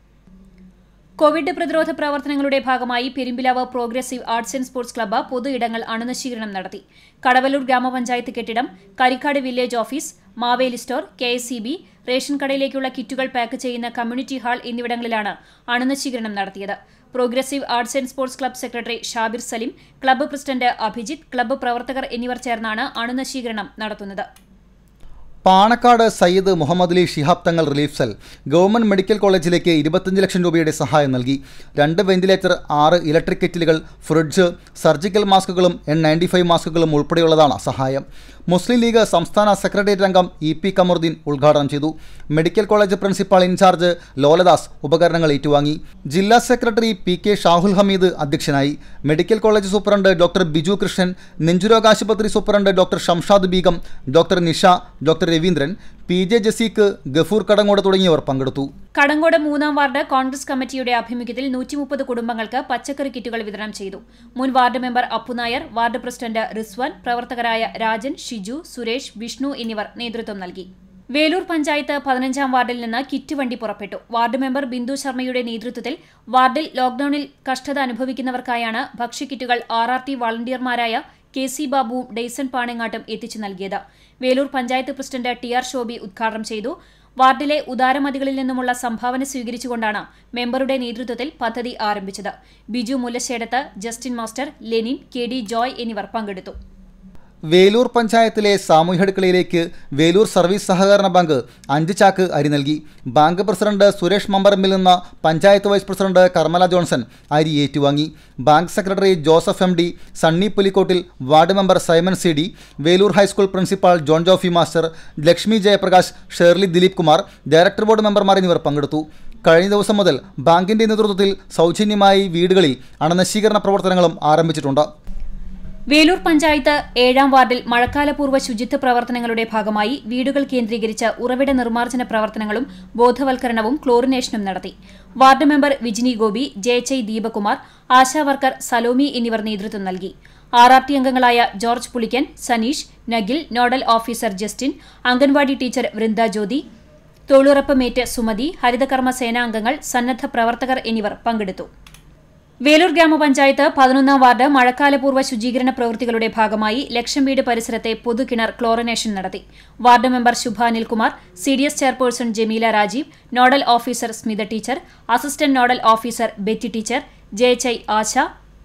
കോവിഡ് പ്രതിരോധ പ്രവർത്തനങ്ങളുടെ ഭാഗമായി Perumbilavu progressive arts and sports club പൊതു ഇടങ്ങൾ അണുനശീകരണം നടത്തി കടവല്ലൂർ ഗ്രാമപഞ്ചായത്ത് കെട്ടിടം Karikkad village office Maveli store K S C B ration കടയിലേക്കുള്ള കിറ്റുകൾ പാക്ക് ചെയ്യുന്ന കമ്മ്യൂണിറ്റി ഹാൾ എന്നിവിടങ്ങളിലാണ് അണുനശീകരണം നടത്തിയത് progressive arts and sports club secretary Shabir Salim club president Abhijith club പ്രവർത്തകർ എന്നിവർ ചേർന്നാണ് അണുനശീകരണം നടത്തുന്നത് പാണക്കാട് സയ്യിദ് മുഹമ്മദ് അലി ശിഹാബ് തങ്ങൾ റിലീഫ് സെൽ ഗവൺമെന്റ് മെഡിക്കൽ കോളേജിലേക്ക് ഇരുപത്തഞ്ച് ലക്ഷം രൂപയുടെ സഹായം നൽകി രണ്ട് വെന്റിലേറ്റർ ആറ് ഇലക്ട്രിക് കെറ്റിലുകൾ ഫ്രിഡ്ജ് സർജിക്കൽ മാസ്കുകളും എൻ നയൻറ്റി ഫൈവ് മാസ്കുകളും ഉൾപ്പെടെയുള്ളതാണ് സഹായം മുസ്ലിം ലീഗ് സംസ്ഥാന സെക്രട്ടേറിയറ്റ് അംഗം ഇ പി കമറുദ്ദീൻ ഉദ്ഘാടനം ചെയ്തു medical college principal in charge Loladas ഉപകരണങ്ങൾ ഏറ്റുവാങ്ങി ജില്ലാ secretary P K Shahul Hameed അധ്യക്ഷനായി medical college superintendent doctor Biju Krishnan നെഞ്ചുരോഗ ആശുപത്രി superintendent doctor Shamshad Beegum doctor Nisha doctor Raveendran P J Jaseek Gafoor Kadangode തുടങ്ങിയവർ പങ്കെടുത്തു കടങ്കോട് മൂന്നാം വാർഡ് കോൺഗ്രസ് കമ്മിറ്റിയുടെ ആഭിമുഖ്യത്തിൽ നൂറ്റി മുപ്പത് കുടുംബങ്ങൾക്ക് പച്ചക്കറി കിറ്റുകൾ വിതരണം ചെയ്തു മുൻ ward member Appunair ward president Rizwan പ്രവർത്തകരായ രാജൻ ഷിജു സുരേഷ് വിഷ്ണു എന്നിവർ നേതൃത്വം നൽകി വേലൂർ പഞ്ചായത്ത് പതിനഞ്ചാം വാർഡിൽ നിന്ന് കിറ്റ് വണ്ടി പുറപ്പെട്ടു വാർഡ് മെമ്പർ ബിന്ദു ശർമ്മയുടെ നേതൃത്വത്തിൽ വാർഡിൽ ലോക്ഡൌണിൽ കഷ്ടത അനുഭവിക്കുന്നവർക്കായാണ് ഭക്ഷ്യക്കിറ്റുകൾ ആർ ആർ ടി വളണ്ടിയർമാരായ കെ സി ബാബുവും ഡെയ്സൺ പാണങ്ങാട്ടും എത്തിച്ചു നൽകിയത് Velur panchayat president T R Shobhi ഉദ്ഘാടനം ചെയ്തു വാർഡിലെ ഉദാരമതികളിൽ നിന്നുമുള്ള സംഭാവന സ്വീകരിച്ചുകൊണ്ടാണ് മെമ്പറുടെ നേതൃത്വത്തിൽ പദ്ധതി ആരംഭിച്ചത് Biju Mullassedath Justin master Lenin K D Joy എന്നിവർ പങ്കെടുത്തു വേലൂർ പഞ്ചായത്തിലെ സാമൂഹ്യ അടുക്കളയിലേക്ക് വേലൂർ സർവീസ് സഹകരണ ബാങ്ക് അഞ്ച് ചാക്ക് അരി നൽകി ബാങ്ക് പ്രസിഡന്റ് സുരേഷ് മമ്പറമ്പിൽ നിന്ന് panchayat vice president Karmala Johnson അരി ഏറ്റുവാങ്ങി bank secretary Joseph M D Sunny Pulikottil ward member Simon C D Velur high school principal John Jophy master Lakshmi Jayaprakash Shirley Dileep Kumar director board മെമ്പർമാർ എന്നിവർ പങ്കെടുത്തു കഴിഞ്ഞ ദിവസം മുതൽ ബാങ്കിന്റെ നേതൃത്വത്തിൽ സൗജന്യമായി വീടുകളിൽ അണുനശീകരണ പ്രവർത്തനങ്ങളും ആരംഭിച്ചിട്ടുണ്ട് വേലൂർ പഞ്ചായത്ത് ഏഴാം വാർഡിൽ മഴക്കാലപൂർവ്വ ശുചിത്വ പ്രവർത്തനങ്ങളുടെ ഭാഗമായി വീടുകൾ കേന്ദ്രീകരിച്ച് ഉറവിട നിർമ്മാർജ്ജന പ്രവർത്തനങ്ങളും ബോധവൽക്കരണവും ക്ലോറിനേഷനും നടത്തി വാർഡ് മെമ്പർ വിജിനി ഗോപി ജയച്ചൈ ദീപകുമാർ ആശാ വർക്കർ സലോമി എന്നിവർ നേതൃത്വം നൽകി ആർ ആർ ടി അംഗങ്ങളായ George Pulikkan Sanish Nagil nodal officer Justin anganwadi teacher Vrinda Jyothi തൊഴിലുറപ്പ് സുമതി ഹരിതകർമ്മ സേനാംഗങ്ങൾ സന്നദ്ധ പ്രവർത്തകർ എന്നിവർ പങ്കെടുത്തു വേലൂർ ഗ്രാമപഞ്ചായത്ത് പതിനൊന്നാം വാർഡ് മഴക്കാലപൂർവ്വ ശുചീകരണ പ്രവൃത്തികളുടെ ഭാഗമായി ലക്ഷം വീട് പരിസരത്തെ പൊതുകിണർ ക്ലോറിനേഷൻ നടത്തി ward member Shubha Anilkumar C D S chairperson Jameela Rajeev nodal officer Smitha teacher assistant nodal officer Betty teacher ജയച്ചൈ ആശ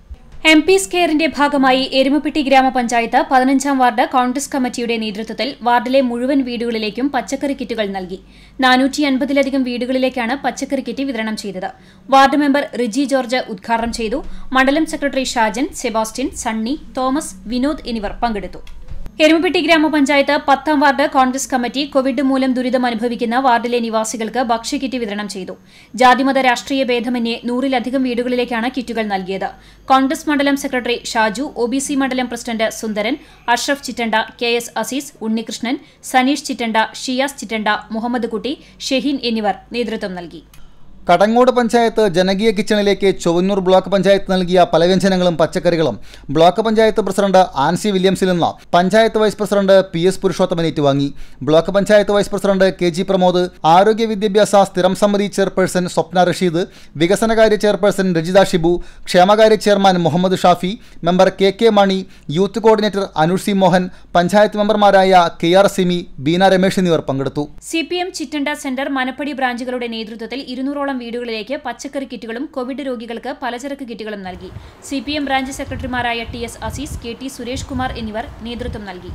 എം പി സ്കെയറിന്റെ ഭാഗമായി എരുമപ്പെട്ടി ഗ്രാമപഞ്ചായത്ത് പതിനഞ്ചാം വാർഡ് കോൺഗ്രസ് കമ്മിറ്റിയുടെ നേതൃത്വത്തിൽ വാർഡിലെ മുഴുവൻ വീടുകളിലേക്കും പച്ചക്കറി കിറ്റുകൾ നൽകി നാനൂറ്റി അൻപതിലധികം വീടുകളിലേക്കാണ് പച്ചക്കറി കിറ്റ് വിതരണം ചെയ്തത് വാർഡ് മെമ്പർ റിജി ജോർജ് ഉദ്ഘാടനം ചെയ്തു മണ്ഡലം secretary Shajan Sebastian Sunny Thomas Vinod എന്നിവർ പങ്കെടുത്തു എരുമപ്പെട്ടി ഗ്രാമപഞ്ചായത്ത് പത്താം വാർഡ് കോൺഗ്രസ് കമ്മിറ്റി കോവിഡ് മൂലം ദുരിതം അനുഭവിക്കുന്ന വാർഡിലെ നിവാസികൾക്ക് ഭക്ഷ്യക്കിറ്റ് വിതരണം ചെയ്തു ജാതിമത രാഷ്ട്രീയ ഭേദമന്യേ നൂറിലധികം വീടുകളിലേക്കാണ് കിറ്റുകൾ നൽകിയത് കോൺഗ്രസ് മണ്ഡലം secretary Shaju O B C മണ്ഡലം president Sundaran Ashraf Chittanda K S Azeez Unnikrishnan Sanish Chittanda Shiyas Chittanda Muhammad Kutty Shaheen എന്നിവർ നേതൃത്വം നൽകി കടങ്ങോട് പഞ്ചായത്ത് ജനകീയ കിച്ചണിലേക്ക് ചൊവ്വന്നൂർ ബ്ലോക്ക് പഞ്ചായത്ത് നൽകിയ പലവ്യഞ്ജനങ്ങളും പച്ചക്കറികളും ബ്ലോക്ക് പഞ്ചായത്ത് പ്രസിഡന്റ് ആൻസി വില്യംസിൽ നിന്ന് panchayat vice president P S Purushothaman ഏറ്റുവാങ്ങി block panchayat vice president K G Pramod ആരോഗ്യ വിദ്യാഭ്യാസ സ്ഥിരം സമിതി ചെയർപേഴ്സൺ സ്വപ്ന റഷീദ് വികസനകാര്യ ചെയർപേഴ്സൺ രജിത ഷിബു ക്ഷേമകാര്യ chairman Muhammad Shafi member K K Mani youth coordinator Anush C Mohan panchayat മെമ്പർമാരായ കെ ആർ സിമി ബീന രമേശ് എന്നിവർ പങ്കെടുത്തു C P M Chittanda centre Manappadi ബ്രാഞ്ചുകളുടെ നേതൃത്വത്തിൽ ഇരുന്നൂറോളം വീടുകളിലേക്ക് പച്ചക്കറി കിറ്റുകളും കോവിഡ് രോഗികൾക്ക് പലചരക്ക് കിറ്റുകളും നൽകി സി പി എം ബ്രാഞ്ച് സെക്രട്ടറിമാരായ T S Azeez K T Suresh Kumar എന്നിവർ നേതൃത്വം നൽകി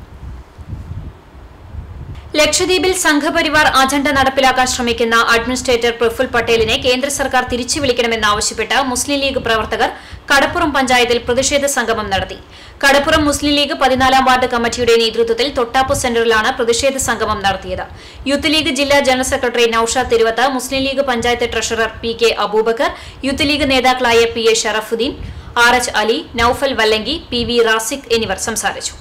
ലക്ഷദ്വീപിൽ സംഘപരിവാർ അജണ്ട നടപ്പിലാക്കാൻ ശ്രമിക്കുന്ന അഡ്മിനിസ്ട്രേറ്റർ പ്രഫുൽ പട്ടേലിനെ കേന്ദ്ര സർക്കാർ തിരിച്ചു വിളിക്കണമെന്നാവശ്യപ്പെട്ട് മുസ്ലിം ലീഗ് പ്രവർത്തകർ കടപ്പുറം പഞ്ചായത്തിൽ പ്രതിഷേധ സംഗമം നടത്തി കടപ്പുറം മുസ്ലിം ലീഗ് പതിനാലാം വാർഡ് കമ്മിറ്റിയുടെ നേതൃത്വത്തിൽ തൊട്ടാപ്പ് സെന്ററിലാണ് പ്രതിഷേധ സംഗമം നടത്തിയത് യൂത്ത് ലീഗ് ജില്ലാ general secretary Noushad Thiruvath Muslim League panchayat treasurer P K Abubakar youth league നേതാക്കളായ P A Sharafudheen R H Ali Noufal Vallanki P V Rasiq എന്നിവർ സംസാരിച്ചു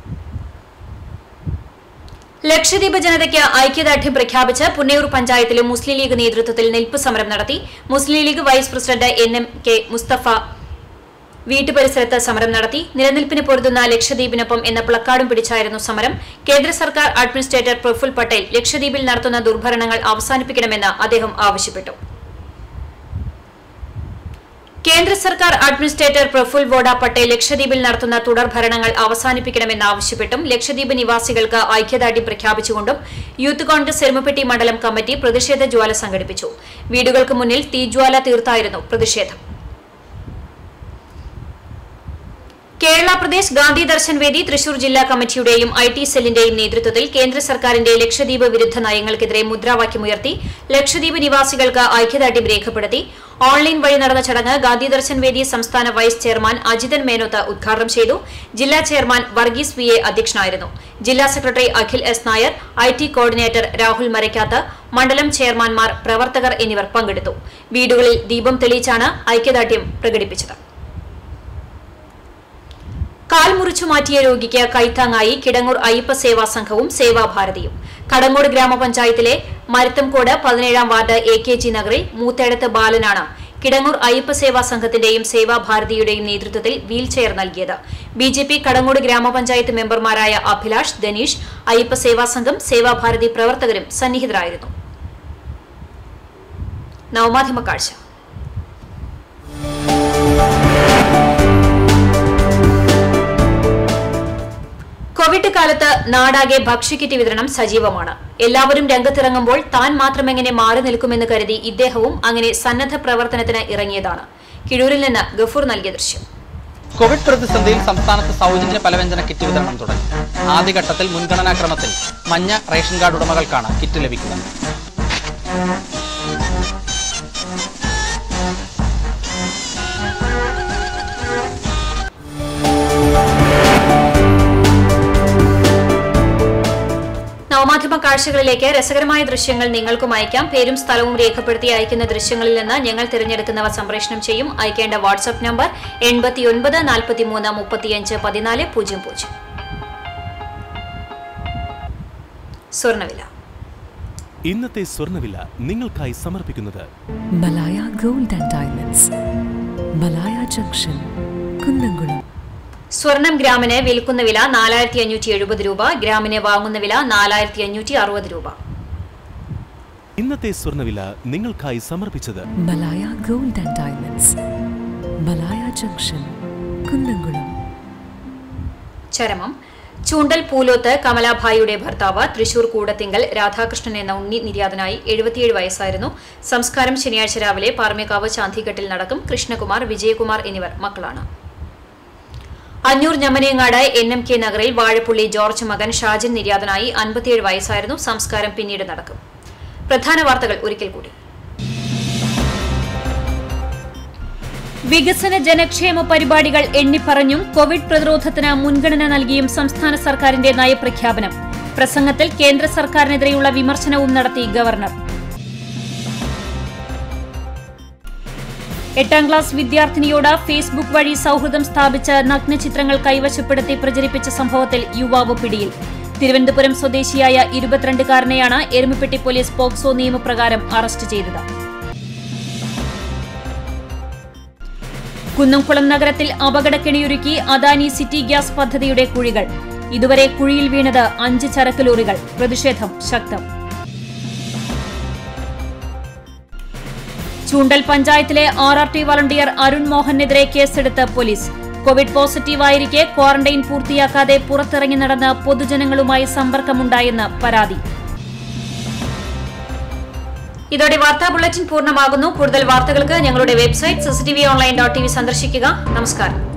ലക്ഷദ്വീപ് ജനതയ്ക്ക് ഐക്യദാർഢ്യം പ്രഖ്യാപിച്ച് പുന്നയൂർ പഞ്ചായത്തിലും മുസ്ലിം ലീഗ് നേതൃത്വത്തിൽ നിൽപ്പ് സമരം നടത്തി Muslim League vice president N M K Musthafa വീട്ടുപരിസരത്ത് സമരം നടത്തി നിലനിൽപ്പിന് പൊരുതുന്ന ലക്ഷദ്വീപിനൊപ്പം എന്ന പ്ലക്കാർഡും പിടിച്ചായിരുന്നു സമരം കേന്ദ്ര സർക്കാർ അഡ്മിനിസ്ട്രേറ്റർ പ്രഫുൽ പട്ടേൽ ലക്ഷദ്വീപിൽ നടത്തുന്ന ദുർഭരണങ്ങൾ അവസാനിപ്പിക്കണമെന്ന് അദ്ദേഹം ആവശ്യപ്പെട്ടു കേന്ദ്ര സർക്കാർ അഡ്മിനിസ്ട്രേറ്റർ പ്രഫുൽ വോഡ പട്ടേൽ ലക്ഷദ്വീപിൽ നടത്തുന്ന തുടർ ഭരണങ്ങൾ അവസാനിപ്പിക്കണമെന്നാവശ്യപ്പെട്ടും ലക്ഷദ്വീപ് നിവാസികൾക്ക് ഐക്യദാർഢ്യം പ്രഖ്യാപിച്ചുകൊണ്ടും യൂത്ത് കോൺഗ്രസ് എരുമപ്പെട്ടി മണ്ഡലം കമ്മിറ്റി പ്രതിഷേധ ജ്വാല സംഘടിപ്പിച്ചു വീടുകൾക്ക് മുന്നിൽ തീജ്വാല തീർത്തായിരുന്നു പ്രതിഷേധം കേരള പ്രദേശ് ഗാന്ധി ദർശൻ വേദി തൃശൂർ ജില്ലാ കമ്മിറ്റിയുടെയും ഐ ടി സെല്ലിന്റെയും നേതൃത്വത്തിൽ കേന്ദ്ര സർക്കാരിന്റെ ലക്ഷദ്വീപ് വിരുദ്ധ നയങ്ങൾക്കെതിരെ മുദ്രാവാക്യമുയർത്തി ലക്ഷദ്വീപ് നിവാസികൾക്ക് ഐക്യദാർഢ്യം രേഖപ്പെടുത്തി ഓൺലൈൻ വഴി നടന്ന ചടങ്ങ് ഗാന്ധി ദർശൻ വേദി സംസ്ഥാന വൈസ് ചെയർമാൻ അജിതൻ മേനോത്ത് ഉദ്ഘാടനം ചെയ്തു ജില്ലാ ചെയർമാൻ വർഗീസ് വി എ അധ്യക്ഷനായിരുന്നു ജില്ലാ secretary Akhil S Nair I T coordinator Rahul Marakkath മണ്ഡലം ചെയർമാൻമാർ പ്രവർത്തകർ എന്നിവർ പങ്കെടുത്തു വീടുകളിൽ ദീപം തെളിയിച്ചാണ് ഐക്യദാർഢ്യം പ്രകടിപ്പിച്ചത് കാൽ മുറിച്ചു മാറ്റിയ രോഗിക്ക് കൈത്താങ്ങായി കിടങ്ങൂർ അയ്യപ്പ സേവാ സംഘവും സേവാഭാരതിയും കടങ്ങോട് ഗ്രാമപഞ്ചായത്തിലെ മരുത്തംകോട് പതിനേഴാം വാർഡ് എ കെ ജി നഗറിൽ മൂത്തേടത്ത് ബാലനാണ് കിടങ്ങൂർ അയ്യപ്പ സേവാ സംഘത്തിന്റെയും സേവാഭാരതിയുടെയും നേതൃത്വത്തിൽ വീൽചെയർ നൽകിയത് ബി ജെ പി കടങ്ങോട് ഗ്രാമപഞ്ചായത്ത് മെമ്പർമാരായ അഭിലാഷ് ധനീഷ് അയ്യപ്പ സേവാ സംഘം സേവാഭാരതി പ്രവർത്തകരും സന്നിഹിതരായിരുന്നു നവമാധ്യമ കാഴ്ച കോവിഡ് കാലത്ത് നാടാകെ ഭക്ഷ്യക്കിറ്റ് വിതരണം സജീവമാണ് എല്ലാവരും രംഗത്തിറങ്ങുമ്പോൾ താൻ മാത്രമെങ്ങനെ മാറി നിൽക്കുമെന്ന് കരുതി ഇദ്ദേഹവും അങ്ങനെ സന്നദ്ധ പ്രവർത്തനത്തിന് ഇറങ്ങിയതാണ് കിഴൂരിൽ നിന്ന് ഗഫൂർ നൽകിയ ദൃശ്യം കോവിഡ് പ്രതിസന്ധിയിൽ സംസ്ഥാനത്ത് സൗജന്യ പലവ്യഞ്ജന കിറ്റ് വിതരണം തുടങ്ങി ആദ്യഘട്ടത്തിൽ മുൻഗണനാക്രമത്തിൽ മഞ്ഞ റേഷൻ കാർഡ് ഉടമകൾക്കാണ് കിറ്റ് ലഭിക്കുന്നത് നവമാധ്യമ കാഴ്ചകളിലേക്ക് രസകരമായ ദൃശ്യങ്ങൾ നിങ്ങൾക്കും അയക്കാം പേരും സ്ഥലവും രേഖപ്പെടുത്തി അയക്കുന്ന ദൃശ്യങ്ങളിൽ നിന്ന് ഞങ്ങൾ തിരഞ്ഞെടുക്കുന്നവ സംപ്രേഷണം ചെയ്യും അയക്കേണ്ട വാട്സ്ആപ്പ് നമ്പർ എൺപത്തിയൊൻപത് നാൽപ്പത്തിമൂന്ന് മുപ്പത്തിയഞ്ച് പതിനാല് പൂജ്യം പൂജ്യം സ്വർണ്ണവില ഇന്നത്തെ സ്വർണ്ണവില നിങ്ങൾക്കായി സമർപ്പിക്കുന്നത് Malaya gold and diamonds Malaya junction Kunnamkulam സ്വർണം ഗ്രാമിന് വിൽക്കുന്ന വില നാലായിരത്തി അഞ്ഞൂറ്റി എഴുപത് രൂപ ഗ്രാമിന് വാങ്ങുന്ന വില നാലായിരത്തി അഞ്ഞൂറ്റി അറുപത് രൂപ ഇന്നത്തെ സ്വർണ്ണവില നിങ്ങൾക്കായി സമർപ്പിച്ചത് Malaya gold and diamonds Malaya junction Kunnamkulam ചരമം ചൂണ്ടൽ പൂലോത്ത് കമലാഭായിയുടെ ഭർത്താവ് തൃശൂർ കൂടത്തിങ്കൽ രാധാകൃഷ്ണൻ എന്ന ഉണ്ണി നിര്യാതനായി എഴുപത്തിയേഴ് വയസ്സായിരുന്നു സംസ്കാരം ശനിയാഴ്ച രാവിലെ പാർമേക്കാവ് ചാന്തിഘട്ടിൽ നടക്കും കൃഷ്ണകുമാർ വിജയകുമാർ എന്നിവർ മക്കളാണ് അഞ്ഞൂർ ഞമനേങ്ങാട് എൻ എം കെ നഗറിൽ വാഴപ്പുള്ളി ജോർജ് മകൻ ഷാജിൻ നിര്യാതനായി അൻപത്തിയേഴ് വയസ്സായിരുന്നു സംസ്കാരം പിന്നീട് നടക്കും പ്രധാന വാർത്തകൾ ഒരിക്കൽ കൂടി വികസന ജനക്ഷേമ പരിപാടികൾ എണ്ണിപ്പറഞ്ഞും കോവിഡ് പ്രതിരോധത്തിന് മുൻഗണന നൽകിയും സംസ്ഥാന സർക്കാരിന്റെ നയപ്രഖ്യാപനം പ്രസംഗത്തിൽ കേന്ദ്ര സർക്കാരിനെതിരെയുള്ള വിമർശനവും നടത്തി ഗവർണർ എട്ടാം ക്ലാസ് വിദ്യാർത്ഥിനിയോട് ഫേസ്ബുക്ക് വഴി സൌഹൃദം സ്ഥാപിച്ച് നഗ്നചിത്രങ്ങൾ കൈവശപ്പെടുത്തി പ്രചരിപ്പിച്ച സംഭവത്തിൽ യുവാവ് പിടിയിൽ തിരുവനന്തപുരം സ്വദേശിയായ ഇരുപത്തിരണ്ടുകാരനെയാണ് എരുമപ്പെട്ടി പോലീസ് പോക്സോ നിയമപ്രകാരം അറസ്റ്റ് ചെയ്തത് കുന്നംകുളം നഗരത്തിൽ അപകടക്കെണിയൊരുക്കി അദാനി സിറ്റി ഗ്യാസ് പദ്ധതിയുടെ കുഴികൾ ഇതുവരെ കുഴിയിൽ വീണത് അഞ്ച് ചരക്ക് ലോറികൾ പ്രതിഷേധം ശക്തം ചൂണ്ടൽ പഞ്ചായത്തിലെ R R T volunteer Arun മോഹനെതിരെ കേസെടുത്ത് പോലീസ് കോവിഡ് പോസിറ്റീവായിരിക്കെ ക്വാറന്റൈൻ പൂർത്തിയാക്കാതെ പുറത്തിറങ്ങി നടന്ന് പൊതുജനങ്ങളുമായി സമ്പർക്കമുണ്ടായെന്ന് പരാതി ഇതോടെ വാർത്താ ബുള്ളറ്റിൻ പൂർണ്ണമാകുന്നു കൂടുതൽ വാർത്തകൾക്ക് ഞങ്ങളുടെ website CCTV online dot T V സന്ദർശിക്കുക നമസ്കാരം